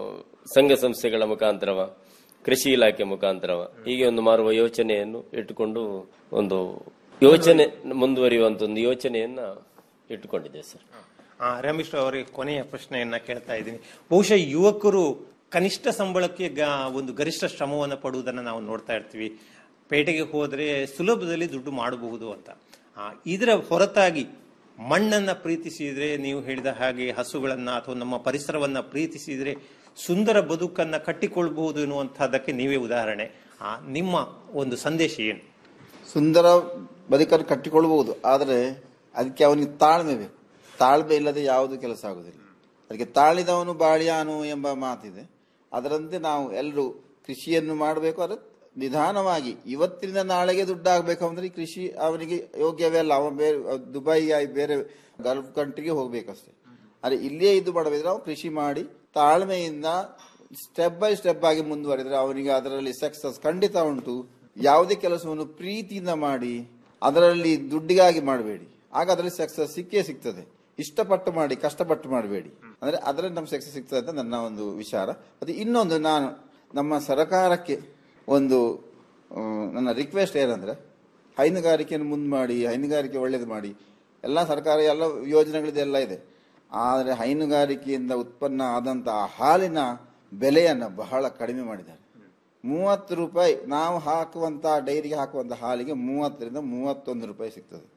M: ಸಂಘ ಸಂಸ್ಥೆಗಳ ಮುಖಾಂತರವ ಕೃಷಿ ಇಲಾಖೆ ಮುಖಾಂತರವ ಹೀಗೆ ಒಂದು ಮಾರುವ ಯೋಚನೆಯನ್ನು ಇಟ್ಟುಕೊಂಡು ಒಂದು ಯೋಚನೆ ಮುಂದುವರಿಯುವಂತ ಒಂದು ಯೋಚನೆಯನ್ನ ಇಟ್ಟುಕೊಂಡಿದ್ದೇವೆ ಸರ್
K: ಆ, ರಮೇಶ್ ಅವರಿಗೆ ಕೊನೆಯ ಪ್ರಶ್ನೆಯನ್ನ ಕೇಳ್ತಾ ಇದ್ದೀನಿ ಬಹುಶಃ ಯುವಕರು ಕನಿಷ್ಠ ಸಂಬಳಕ್ಕೆ ಗ- ಒಂದು ಗರಿಷ್ಠ ಶ್ರಮವನ್ನು ಪಡುವುದನ್ನು ನಾವು ನೋಡ್ತಾ ಇರ್ತೀವಿ ಪೇಟೆಗೆ ಹೋದ್ರೆ ಸುಲಭದಲ್ಲಿ ದುಡ್ಡು ಮಾಡಬಹುದು ಅಂತ ಆ, ಇದರ ಹೊರತಾಗಿ ಮಣ್ಣನ್ನ ಪ್ರೀತಿಸಿದ್ರೆ ನೀವು ಹೇಳಿದ ಹಾಗೆ ಹಸುಗಳನ್ನ ಅಥವಾ ನಮ್ಮ ಪರಿಸರವನ್ನ ಪ್ರೀತಿಸಿದ್ರೆ ಸುಂದರ ಬದುಕನ್ನ ಕಟ್ಟಿಕೊಳ್ಬಹುದು ಎನ್ನುವಂತಹದಕ್ಕೆ ನೀವೇ ಉದಾಹರಣೆ ಆ, ನಿಮ್ಮ ಒಂದು ಸಂದೇಶ ಏನು
L: ಸುಂದರ ಬದುಕನ್ನು ಕಟ್ಟಿಕೊಳ್ಳಬಹುದು ಆದರೆ ಅದಕ್ಕೆ ಅವನಿಗೆ ತಾಳ್ಮೆ ಬೇಕು ತಾಳ್ಮೆ ಇಲ್ಲದೆ ಯಾವುದು ಕೆಲಸ ಆಗುದಿಲ್ಲ ಅದಕ್ಕೆ ತಾಳಿದವನು ಬಾಳಿಯಾನು ಎಂಬ ಮಾತಿದೆ ಅದರಂತೆ ನಾವು ಎಲ್ಲರೂ ಕೃಷಿಯನ್ನು ಮಾಡಬೇಕು ಆದರೆ ನಿಧಾನವಾಗಿ ಇವತ್ತಿನಿಂದ ನಾಳೆಗೆ ದುಡ್ಡಾಗಬೇಕು ಅಂದ್ರೆ ಈ ಕೃಷಿ ಅವನಿಗೆ ಯೋಗ್ಯವೇ ಅಲ್ಲ ಅವನು ಬೇರೆ ದುಬೈ ಆಗಿ ಬೇರೆ ಗಲ್ಫ್ ಕಂಟ್ರಿಗೆ ಹೋಗ್ಬೇಕಷ್ಟೇ ಆದರೆ ಇಲ್ಲಿಯೇ ಇದು ಮಾಡಬೇಕಿದ್ರೆ ನಾವು ಕೃಷಿ ಮಾಡಿ ತಾಳ್ಮೆಯಿಂದ ಸ್ಟೆಪ್ ಬೈ ಸ್ಟೆಪ್ ಆಗಿ ಮುಂದುವರಿದ್ರೆ ಅವನಿಗೆ ಅದರಲ್ಲಿ ಸಕ್ಸಸ್ ಖಂಡಿತ ಉಂಟು ಯಾವುದೇ ಕೆಲಸವನ್ನು ಪ್ರೀತಿಯಿಂದ ಮಾಡಿ ಅದರಲ್ಲಿ ದುಡ್ಡಿಗಾಗಿ ಮಾಡಬೇಡಿ ಆಗ ಅದರಲ್ಲಿ ಸಕ್ಸಸ್ ಸಿಕ್ಕೇ ಸಿಗ್ತದೆ ಇಷ್ಟಪಟ್ಟು ಮಾಡಿ ಕಷ್ಟಪಟ್ಟು ಮಾಡಬೇಡಿ ಅಂದ್ರೆ ಅದರಲ್ಲಿ ನಮ್ಗೆ ಸಕ್ಸಸ್ ಸಿಗ್ತದೆ ಅಂತ ನನ್ನ ಒಂದು ವಿಚಾರ ಅದು ಇನ್ನೊಂದು ನಾನು ನಮ್ಮ ಸರ್ಕಾರಕ್ಕೆ ಒಂದು ಆ, ನನ್ನ ರಿಕ್ವೆಸ್ಟ್ ಏನಂದ್ರೆ ಹೈನುಗಾರಿಕೆಯನ್ನು ಮುಂದೆ ಮಾಡಿ ಹೈನುಗಾರಿಕೆ ಒಳ್ಳೇದು ಮಾಡಿ ಎಲ್ಲ ಸರ್ಕಾರ ಎಲ್ಲ ಯೋಜನೆಗಳಿದೆಲ್ಲ ಇದೆ ಆದರೆ ಹೈನುಗಾರಿಕೆಯಿಂದ ಉತ್ಪನ್ನ ಆದಂತಹ ಹಾಲಿನ ಬೆಲೆಯನ್ನು ಬಹಳ ಕಡಿಮೆ ಮಾಡಿದ್ದಾರೆ ಮೂವತ್ತು ರೂಪಾಯಿ ನಾವು ಹಾಕುವಂತಹ ಡೈರಿಗೆ ಹಾಕುವಂತಹ ಹಾಲಿಗೆ ಮೂವತ್ತರಿಂದ ಮೂವತ್ತೊಂದು ರೂಪಾಯಿ ಸಿಗ್ತದೆ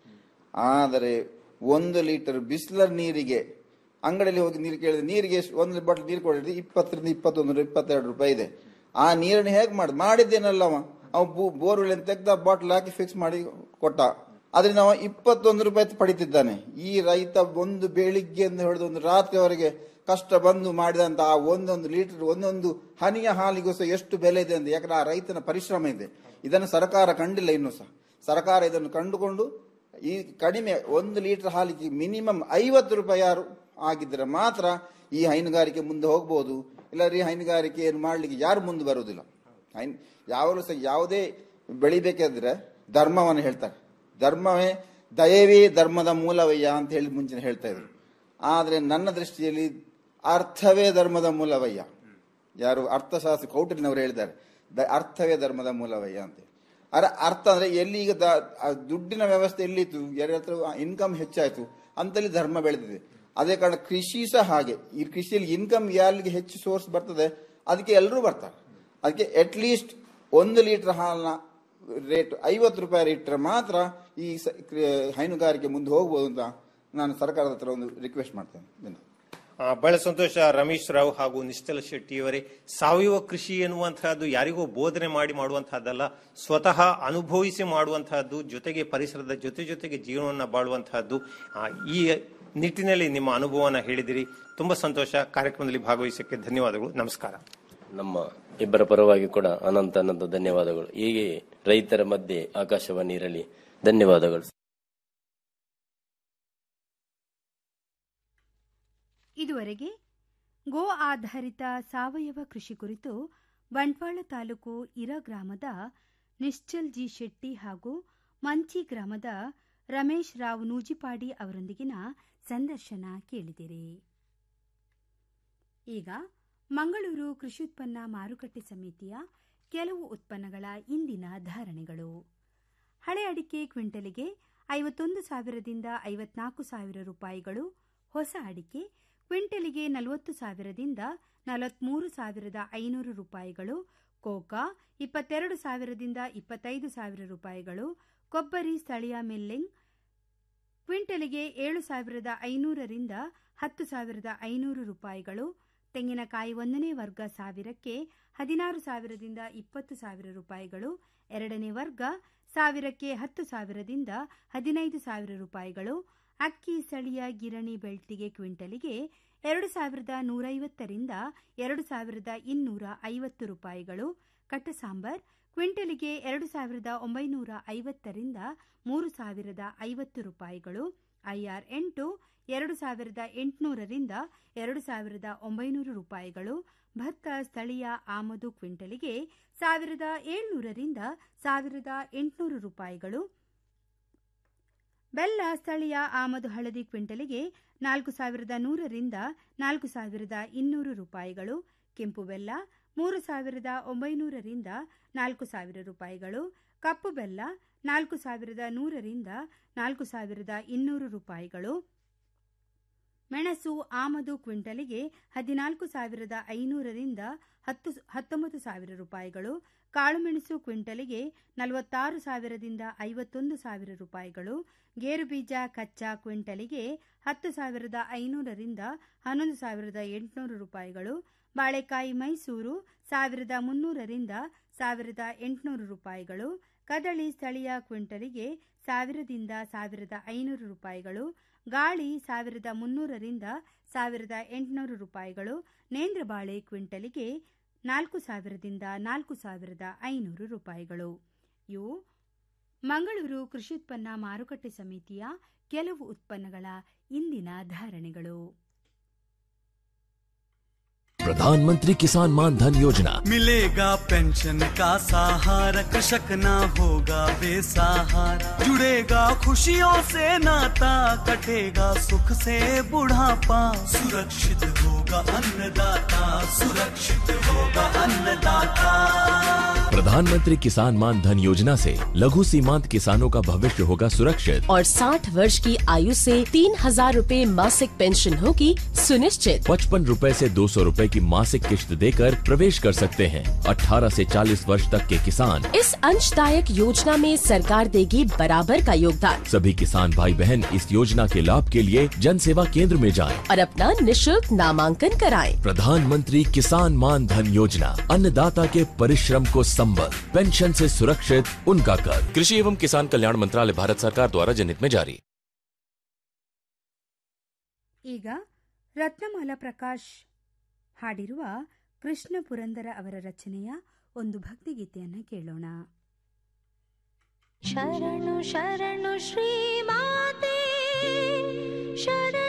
L: ಆದರೆ ಒಂದು ಲೀಟರ್ ಬಿಸ್ಲರ್ ನೀರಿಗೆ ಅಂಗಡಿಯಲ್ಲಿ ಹೋಗಿ ನೀರು ಕೇಳಿದ್ರೆ ನೀರಿಗೆ ಎಷ್ಟು- ಒಂದು ಬಾಟಲ್ ನೀರು ಕೊಡಿದ್ರೆ ಇಪ್ಪತ್ತರಿಂದ ಇಪ್ಪತ್ತೊಂದು ರೂಪಾಯಿ, ಇಪ್ಪತ್ತೆರಡು ರೂಪಾಯಿ ಇದೆ ಆ ನೀರನ್ನು ಹೇಗೆ ಮಾಡಿ ಮಾಡಿದ್ದೇನಲ್ಲ ಅವ ಅವ ಬೋರ್ವೆಲ್ ತೆಗ್ದ ಬಾಟಲ್ ಹಾಕಿ ಫಿಕ್ಸ್ ಮಾಡಿ ಕೊಟ್ಟ ಅದರಿಂದ ಅವ ಇಪ್ಪತ್ತೊಂದು ರೂಪಾಯಿ ಪಡಿತಿದ್ದಾನೆ ಈ ರೈತ ಒಂದು ಬೆಳಿಗ್ಗೆ ಎಂದು ಹೇಳಿದ ಒಂದು ರಾತ್ರಿವರೆಗೆ ಕಷ್ಟ ಬಂದು ಮಾಡಿದಂತ ಆ ಒಂದೊಂದು ಲೀಟರ್ ಒಂದೊಂದು ಹನಿಯ ಹಾಲಿಗೂ ಸಹ ಎಷ್ಟು ಬೆಲೆ ಇದೆ ಅಂತ ಯಾಕಂದ್ರೆ ಆ ರೈತನ ಪರಿಶ್ರಮ ಇದೆ ಇದನ್ನು ಸರ್ಕಾರ ಕಂಡಿಲ್ಲ ಇನ್ನೂ ಸಹ ಸರ್ಕಾರ ಇದನ್ನು ಕಂಡುಕೊಂಡು ಈ ಕಡಿಮೆ ಒಂದು ಲೀಟರ್ ಹಾಲಿಗೆ ಮಿನಿಮಮ್ ಐವತ್ತು ರೂಪಾಯಿ ಯಾರು ಆಗಿದ್ರೆ ಮಾತ್ರ ಈ ಹೈನುಗಾರಿಕೆ ಮುಂದೆ ಹೋಗ್ಬೋದು ಇಲ್ಲಾದ್ರೆ ಈ ಹೈನುಗಾರಿಕೆಯನ್ನು ಮಾಡಲಿಕ್ಕೆ ಯಾರು ಮುಂದೆ ಬರುವುದಿಲ್ಲ ಹೈನ್ ಯಾವಾಗಲೂ ಸಹ ಯಾವುದೇ ಬೆಳಿಬೇಕಾದ್ರೆ ಧರ್ಮವನ್ನು ಹೇಳ್ತಾರೆ ಧರ್ಮವೇ ದಯವೇ ಧರ್ಮದ ಮೂಲವಯ್ಯ ಅಂತ ಹೇಳಿ ಮುಂಚೆ ಹೇಳ್ತಾ ಇದ್ರು ಆದರೆ ನನ್ನ ದೃಷ್ಟಿಯಲ್ಲಿ ಅರ್ಥವೇ ಧರ್ಮದ ಮೂಲವಯ್ಯ ಯಾರು ಅರ್ಥಶಾಸ್ತ್ರ ಕೌಟಿಲ್ಯನವರು ಹೇಳಿದ್ದಾರೆ ದ ಅರ್ಥವೇ ಧರ್ಮದ ಮೂಲವಯ್ಯ ಅಂತ ಅರೆ ಅರ್ಥ ಅಂದ್ರೆ ಎಲ್ಲಿ ಈಗ ದ- ಆ ದುಡ್ಡಿನ ವ್ಯವಸ್ಥೆ ಎಲ್ಲಿತ್ತು ಯಾರ ಹತ್ರ ಇನ್ಕಮ್ ಹೆಚ್ಚಾಯ್ತು ಅಂತಲ್ಲಿ ಧರ್ಮ ಬೆಳೆದಿದೆ ಅದೇ ಕಾರಣ ಕೃಷಿ ಸಹ ಹಾಗೆ ಈ ಕೃಷಿಯಲ್ಲಿ ಇನ್ಕಮ್ ಯಾರಿಗೆ ಹೆಚ್ಚು ಸೋರ್ಸ್ ಬರ್ತದೆ ಅದಕ್ಕೆ ಎಲ್ಲರೂ ಬರ್ತಾರೆ ಅದಕ್ಕೆ ಅಟ್ ಲೀಸ್ಟ್ ಒಂದು ಲೀಟರ್ ಹಾಲಿನ ರೇಟ್ ಐವತ್ತು ರೂಪಾಯಿ ಇಟ್ಟರೆ ಮಾತ್ರ ಈ ಸ- ಕ್ರ- ಹೈನುಗಾರಿಕೆ ಮುಂದೆ ಹೋಗ್ಬೋದು ಅಂತ ನಾನು ಸರ್ಕಾರದ ಹತ್ರ ಒಂದು ರಿಕ್ವೆಸ್ಟ್ ಮಾಡ್ತೇನೆ ಧನ್ಯವಾದ.
K: ಆ, ಬಹಳ ಸಂತೋಷ ರಮೇಶ್ ರಾವ್ ಹಾಗೂ ನಿಶ್ಚಲ ಶೆಟ್ಟಿಯವರೇ ಸಾವಯವ ಕೃಷಿ ಎನ್ನುವಂತಹದ್ದು ಯಾರಿಗೋ ಬೋಧನೆ ಮಾಡಿ ಮಾಡುವಂತಹದ್ದಲ್ಲ ಸ್ವತಃ ಅನುಭವಿಸಿ ಮಾಡುವಂತಹದ್ದು ಜೊತೆಗೆ ಪರಿಸರದ ಜೊತೆ ಜೊತೆಗೆ ಜೀವನವನ್ನು ಬಾಳುವಂತಹದ್ದು ಆ, ಈ ನಿಟ್ಟಿನಲ್ಲಿ ನಿಮ್ಮ ಅನುಭವನ ಹೇಳಿದಿರಿ ತುಂಬಾ ಸಂತೋಷ ಕಾರ್ಯಕ್ರಮದಲ್ಲಿ ಭಾಗವಹಿಸಕ್ಕೆ ಧನ್ಯವಾದಗಳು ನಮಸ್ಕಾರ
M: ನಮ್ಮ ಇಬ್ಬರ ಪರವಾಗಿ ಕೂಡ ಅನಂತ ಅನಂತ ಧನ್ಯವಾದಗಳು ಹೀಗೆ ರೈತರ ಮಧ್ಯೆ ಆಕಾಶವಾಣಿ ಇರಲಿ ಧನ್ಯವಾದಗಳು
A: ಇದುವರೆಗೆ ಗೋ ಆಧಾರಿತ ಸಾವಯವ ಕೃಷಿ ಕುರಿತು ಬಂಟ್ವಾಳ ತಾಲೂಕು ಇರ ಗ್ರಾಮದ ನಿಶ್ಚಲ್ ಜಿ ಶೆಟ್ಟಿ ಹಾಗೂ ಮಂಚಿ ಗ್ರಾಮದ ರಮೇಶ್ ರಾವ್ ನೂಜಿಪಾಡಿ ಅವರೊಂದಿಗಿನ ಸಂದರ್ಶನ ಕೇಳಿದಿರಿ ಈಗ ಮಂಗಳೂರು ಕೃಷಿ ಉತ್ಪನ್ನ ಮಾರುಕಟ್ಟೆ ಸಮಿತಿಯ ಕೆಲವು ಉತ್ಪನ್ನಗಳ ಇಂದಿನ ಧಾರಣೆಗಳು ಹಳೆ ಅಡಿಕೆ ಕ್ವಿಂಟಲಿಗೆ ಐವತ್ತೊಂದು ಸಾವಿರದಿಂದ ಐವತ್ನಾಲ್ಕು ಸಾವಿರ ರೂಪಾಯಿಗಳು ಹೊಸ ಅಡಿಕೆ ಕ್ವಿಂಟಲಿಗೆ ನಲವತ್ತು ಸಾವಿರದಿಂದ ನಲವತ್ಮೂರು ಸಾವಿರದ ಐನೂರು ರೂಪಾಯಿಗಳು ಕೋಕಾ ಇಪ್ಪತ್ತೆರಡು ಸಾವಿರದಿಂದ ಇಪ್ಪತ್ತೈದು ಸಾವಿರ ರೂಪಾಯಿಗಳು ಕೊಬ್ಬರಿ ಸ್ಥಳೀಯ ಮಿಲ್ಲಿಂಗ್ ಕ್ವಿಂಟಲಿಗೆ ಏಳು ಸಾವಿರದ ಐನೂರರಿಂದ ಹತ್ತು ಸಾವಿರದ ಐನೂರು ರೂಪಾಯಿಗಳು ತೆಂಗಿನಕಾಯಿ ಒಂದನೇ ವರ್ಗ ಸಾವಿರಕ್ಕೆ ಹದಿನಾರು ಸಾವಿರದಿಂದ ಇಪ್ಪತ್ತು ಸಾವಿರ ರೂಪಾಯಿಗಳು ಎರಡನೇ ವರ್ಗ ಸಾವಿರಕ್ಕೆ ಹತ್ತು ಸಾವಿರದಿಂದ ಹದಿನೈದು ಸಾವಿರ ರೂಪಾಯಿಗಳು ಅಕ್ಕಿ ಸ್ಥಳೀಯ ಗಿರಣಿ ಬೆಳ್ತಿಗೆ ಕ್ವಿಂಟಲಿಗೆ ಎರಡು ಸಾವಿರದ ನೂರೈವತ್ತರಿಂದ ಎರಡು ಸಾವಿರದ ಇನ್ನೂರ ಐವತ್ತು ರೂಪಾಯಿಗಳು ಕಟ್ಟಸಾಂಬರ್ ಕ್ವಿಂಟಲಿಗೆ ಎರಡು ಸಾವಿರದ ಒಂಬೈನೂರ ಐವತ್ತರಿಂದ ಮೂರು ಸಾವಿರದ ಐವತ್ತು ರೂಪಾಯಿಗಳು ಐಆರ್ ಎಂಟು ಎರಡು ಸಾವಿರದ ಎಂಟುನೂರರಿಂದ ಎರಡು ಸಾವಿರದ ಒಂಬೈನೂರು ರೂಪಾಯಿಗಳು ಭತ್ತ ಸ್ಥಳೀಯ ಆಮದು ಕ್ವಿಂಟಲಿಗೆ ಸಾವಿರದ ಏಳ್ನೂರರಿಂದ ಸಾವಿರದ ಎಂಟುನೂರು ರೂಪಾಯಿಗಳು ಬೆಲ್ಲ ಸ್ಥಳೀಯ ಆಮದು ಹಳದಿ ಕ್ವಿಂಟಲಿಗೆ ನಾಲ್ಕು ಸಾವಿರದ ನೂರರಿಂದ ನಾಲ್ಕು ಸಾವಿರದ ಇನ್ನೂರು ರೂಪಾಯಿಗಳು ಕೆಂಪು ಬೆಲ್ಲ ಮೂರು ಸಾವಿರದ ಒಂಬೈನೂರರಿಂದ ನಾಲ್ಕು ಸಾವಿರ ರೂಪಾಯಿಗಳು ಕಪ್ಪು ಬೆಲ್ಲ ನಾಲ್ಕು ಸಾವಿರದ ನೂರರಿಂದ ನಾಲ್ಕು ಸಾವಿರದ ಇನ್ನೂರು ರೂಪಾಯಿಗಳು ಮೆಣಸು ಆಮದು ಕ್ವಿಂಟಲಿಗೆ ಹದಿನಾಲ್ಕು ಸಾವಿರದ ಐನೂರರಿಂದ ಹತ್ತು ಹತ್ತೊಂಬತ್ತು ಸಾವಿರ ರೂಪಾಯಿಗಳು ಕಾಳುಮೆಣಸು ಕ್ವಿಂಟಲಿಗೆ ನಲವತ್ತಾರು ಸಾವಿರದಿಂದ ಐವತ್ತೊಂದು ಸಾವಿರ ರೂಪಾಯಿಗಳು ಗೇರುಬೀಜ ಕಚ್ಚಾ ಕ್ವಿಂಟಲಿಗೆ ಹತ್ತು ಸಾವಿರದ ಐನೂರರಿಂದ ಹನ್ನೊಂದು ಸಾವಿರದ ಎಂಟುನೂರು ರೂಪಾಯಿಗಳು ಬಾಳೆಕಾಯಿ ಮೈಸೂರು ಸಾವಿರದ ಮುನ್ನೂರರಿಂದ ಸಾವಿರದ ಎಂಟುನೂರು ರೂಪಾಯಿಗಳು ಕದಳಿ ಸ್ಥಳೀಯ ಕ್ವಿಂಟಲಿಗೆ ಸಾವಿರದಿಂದ ಸಾವಿರದ ಐನೂರು ರೂಪಾಯಿಗಳು ಗಾಳಿ ಸಾವಿರದ ಮುನ್ನೂರರಿಂದ ಸಾವಿರದ ಎಂಟುನೂರು ರೂಪಾಯಿಗಳು ನೇಂದ್ರ ಬಾಳೆ ಕ್ವಿಂಟಲಿಗೆ ನಾಲ್ಕು ಸಾವಿರದಿಂದ ನಾಲ್ಕು ಸಾವಿರದ ಐನೂರು ರೂಪಾಯಿಗಳು ಇವು ಮಂಗಳೂರು ಕೃಷಿ ಉತ್ಪನ್ನ ಮಾರುಕಟ್ಟೆ ಸಮಿತಿಯ ಕೆಲವು ಉತ್ಪನ್ನಗಳ ಇಂದಿನ ಧಾರಣೆಗಳು
N: प्रधानमंत्री किसान मान धन योजना
O: मिलेगा पेंशन का सहारा कृषक ना होगा बेसहारा जुड़ेगा खुशियों से नाता कटेगा सुख से बुढ़ापा सुरक्षित होगा अन्नदाता सुरक्षित होगा अन्नदाता
N: प्रधानमंत्री किसान मान धन योजना से लघु सीमांत किसानों का भविष्य होगा सुरक्षित
P: और 60 वर्ष की आयु से तीन हजार रूपए मासिक पेंशन होगी सुनिश्चित
N: पचपन रूपए से दो सौ रूपए की मासिक किश्त देकर प्रवेश कर सकते हैं 18 से 40 वर्ष तक के किसान
P: इस अंशदायक योजना में सरकार देगी बराबर का योगदान
N: सभी किसान भाई बहन इस योजना के लाभ के लिए जन सेवा केंद्र में जाएं।
P: और अपना निशुल्क नामांकन कराएं।
N: प्रधानमंत्री किसान मान धन योजना अन्नदाता के परिश्रम को संबल पेंशन से सुरक्षित उनका कर कृषि एवं किसान कल्याण मंत्रालय भारत सरकार द्वारा जनहित में जारी
A: ಈಗ ರತ್ನಮಾಲ ಪ್ರಕಾಶ್ ಹಾಡಿರುವ ಕೃಷ್ಣ ಪುರಂದರ ಅವರ ರಚನೆಯ ಒಂದು ಭಕ್ತಿಗೀತೆಯನ್ನು ಕೇಳೋಣ
Q: ಶರಣು ಶರಣು ಶ್ರೀಮಾತೆ ಶರಣು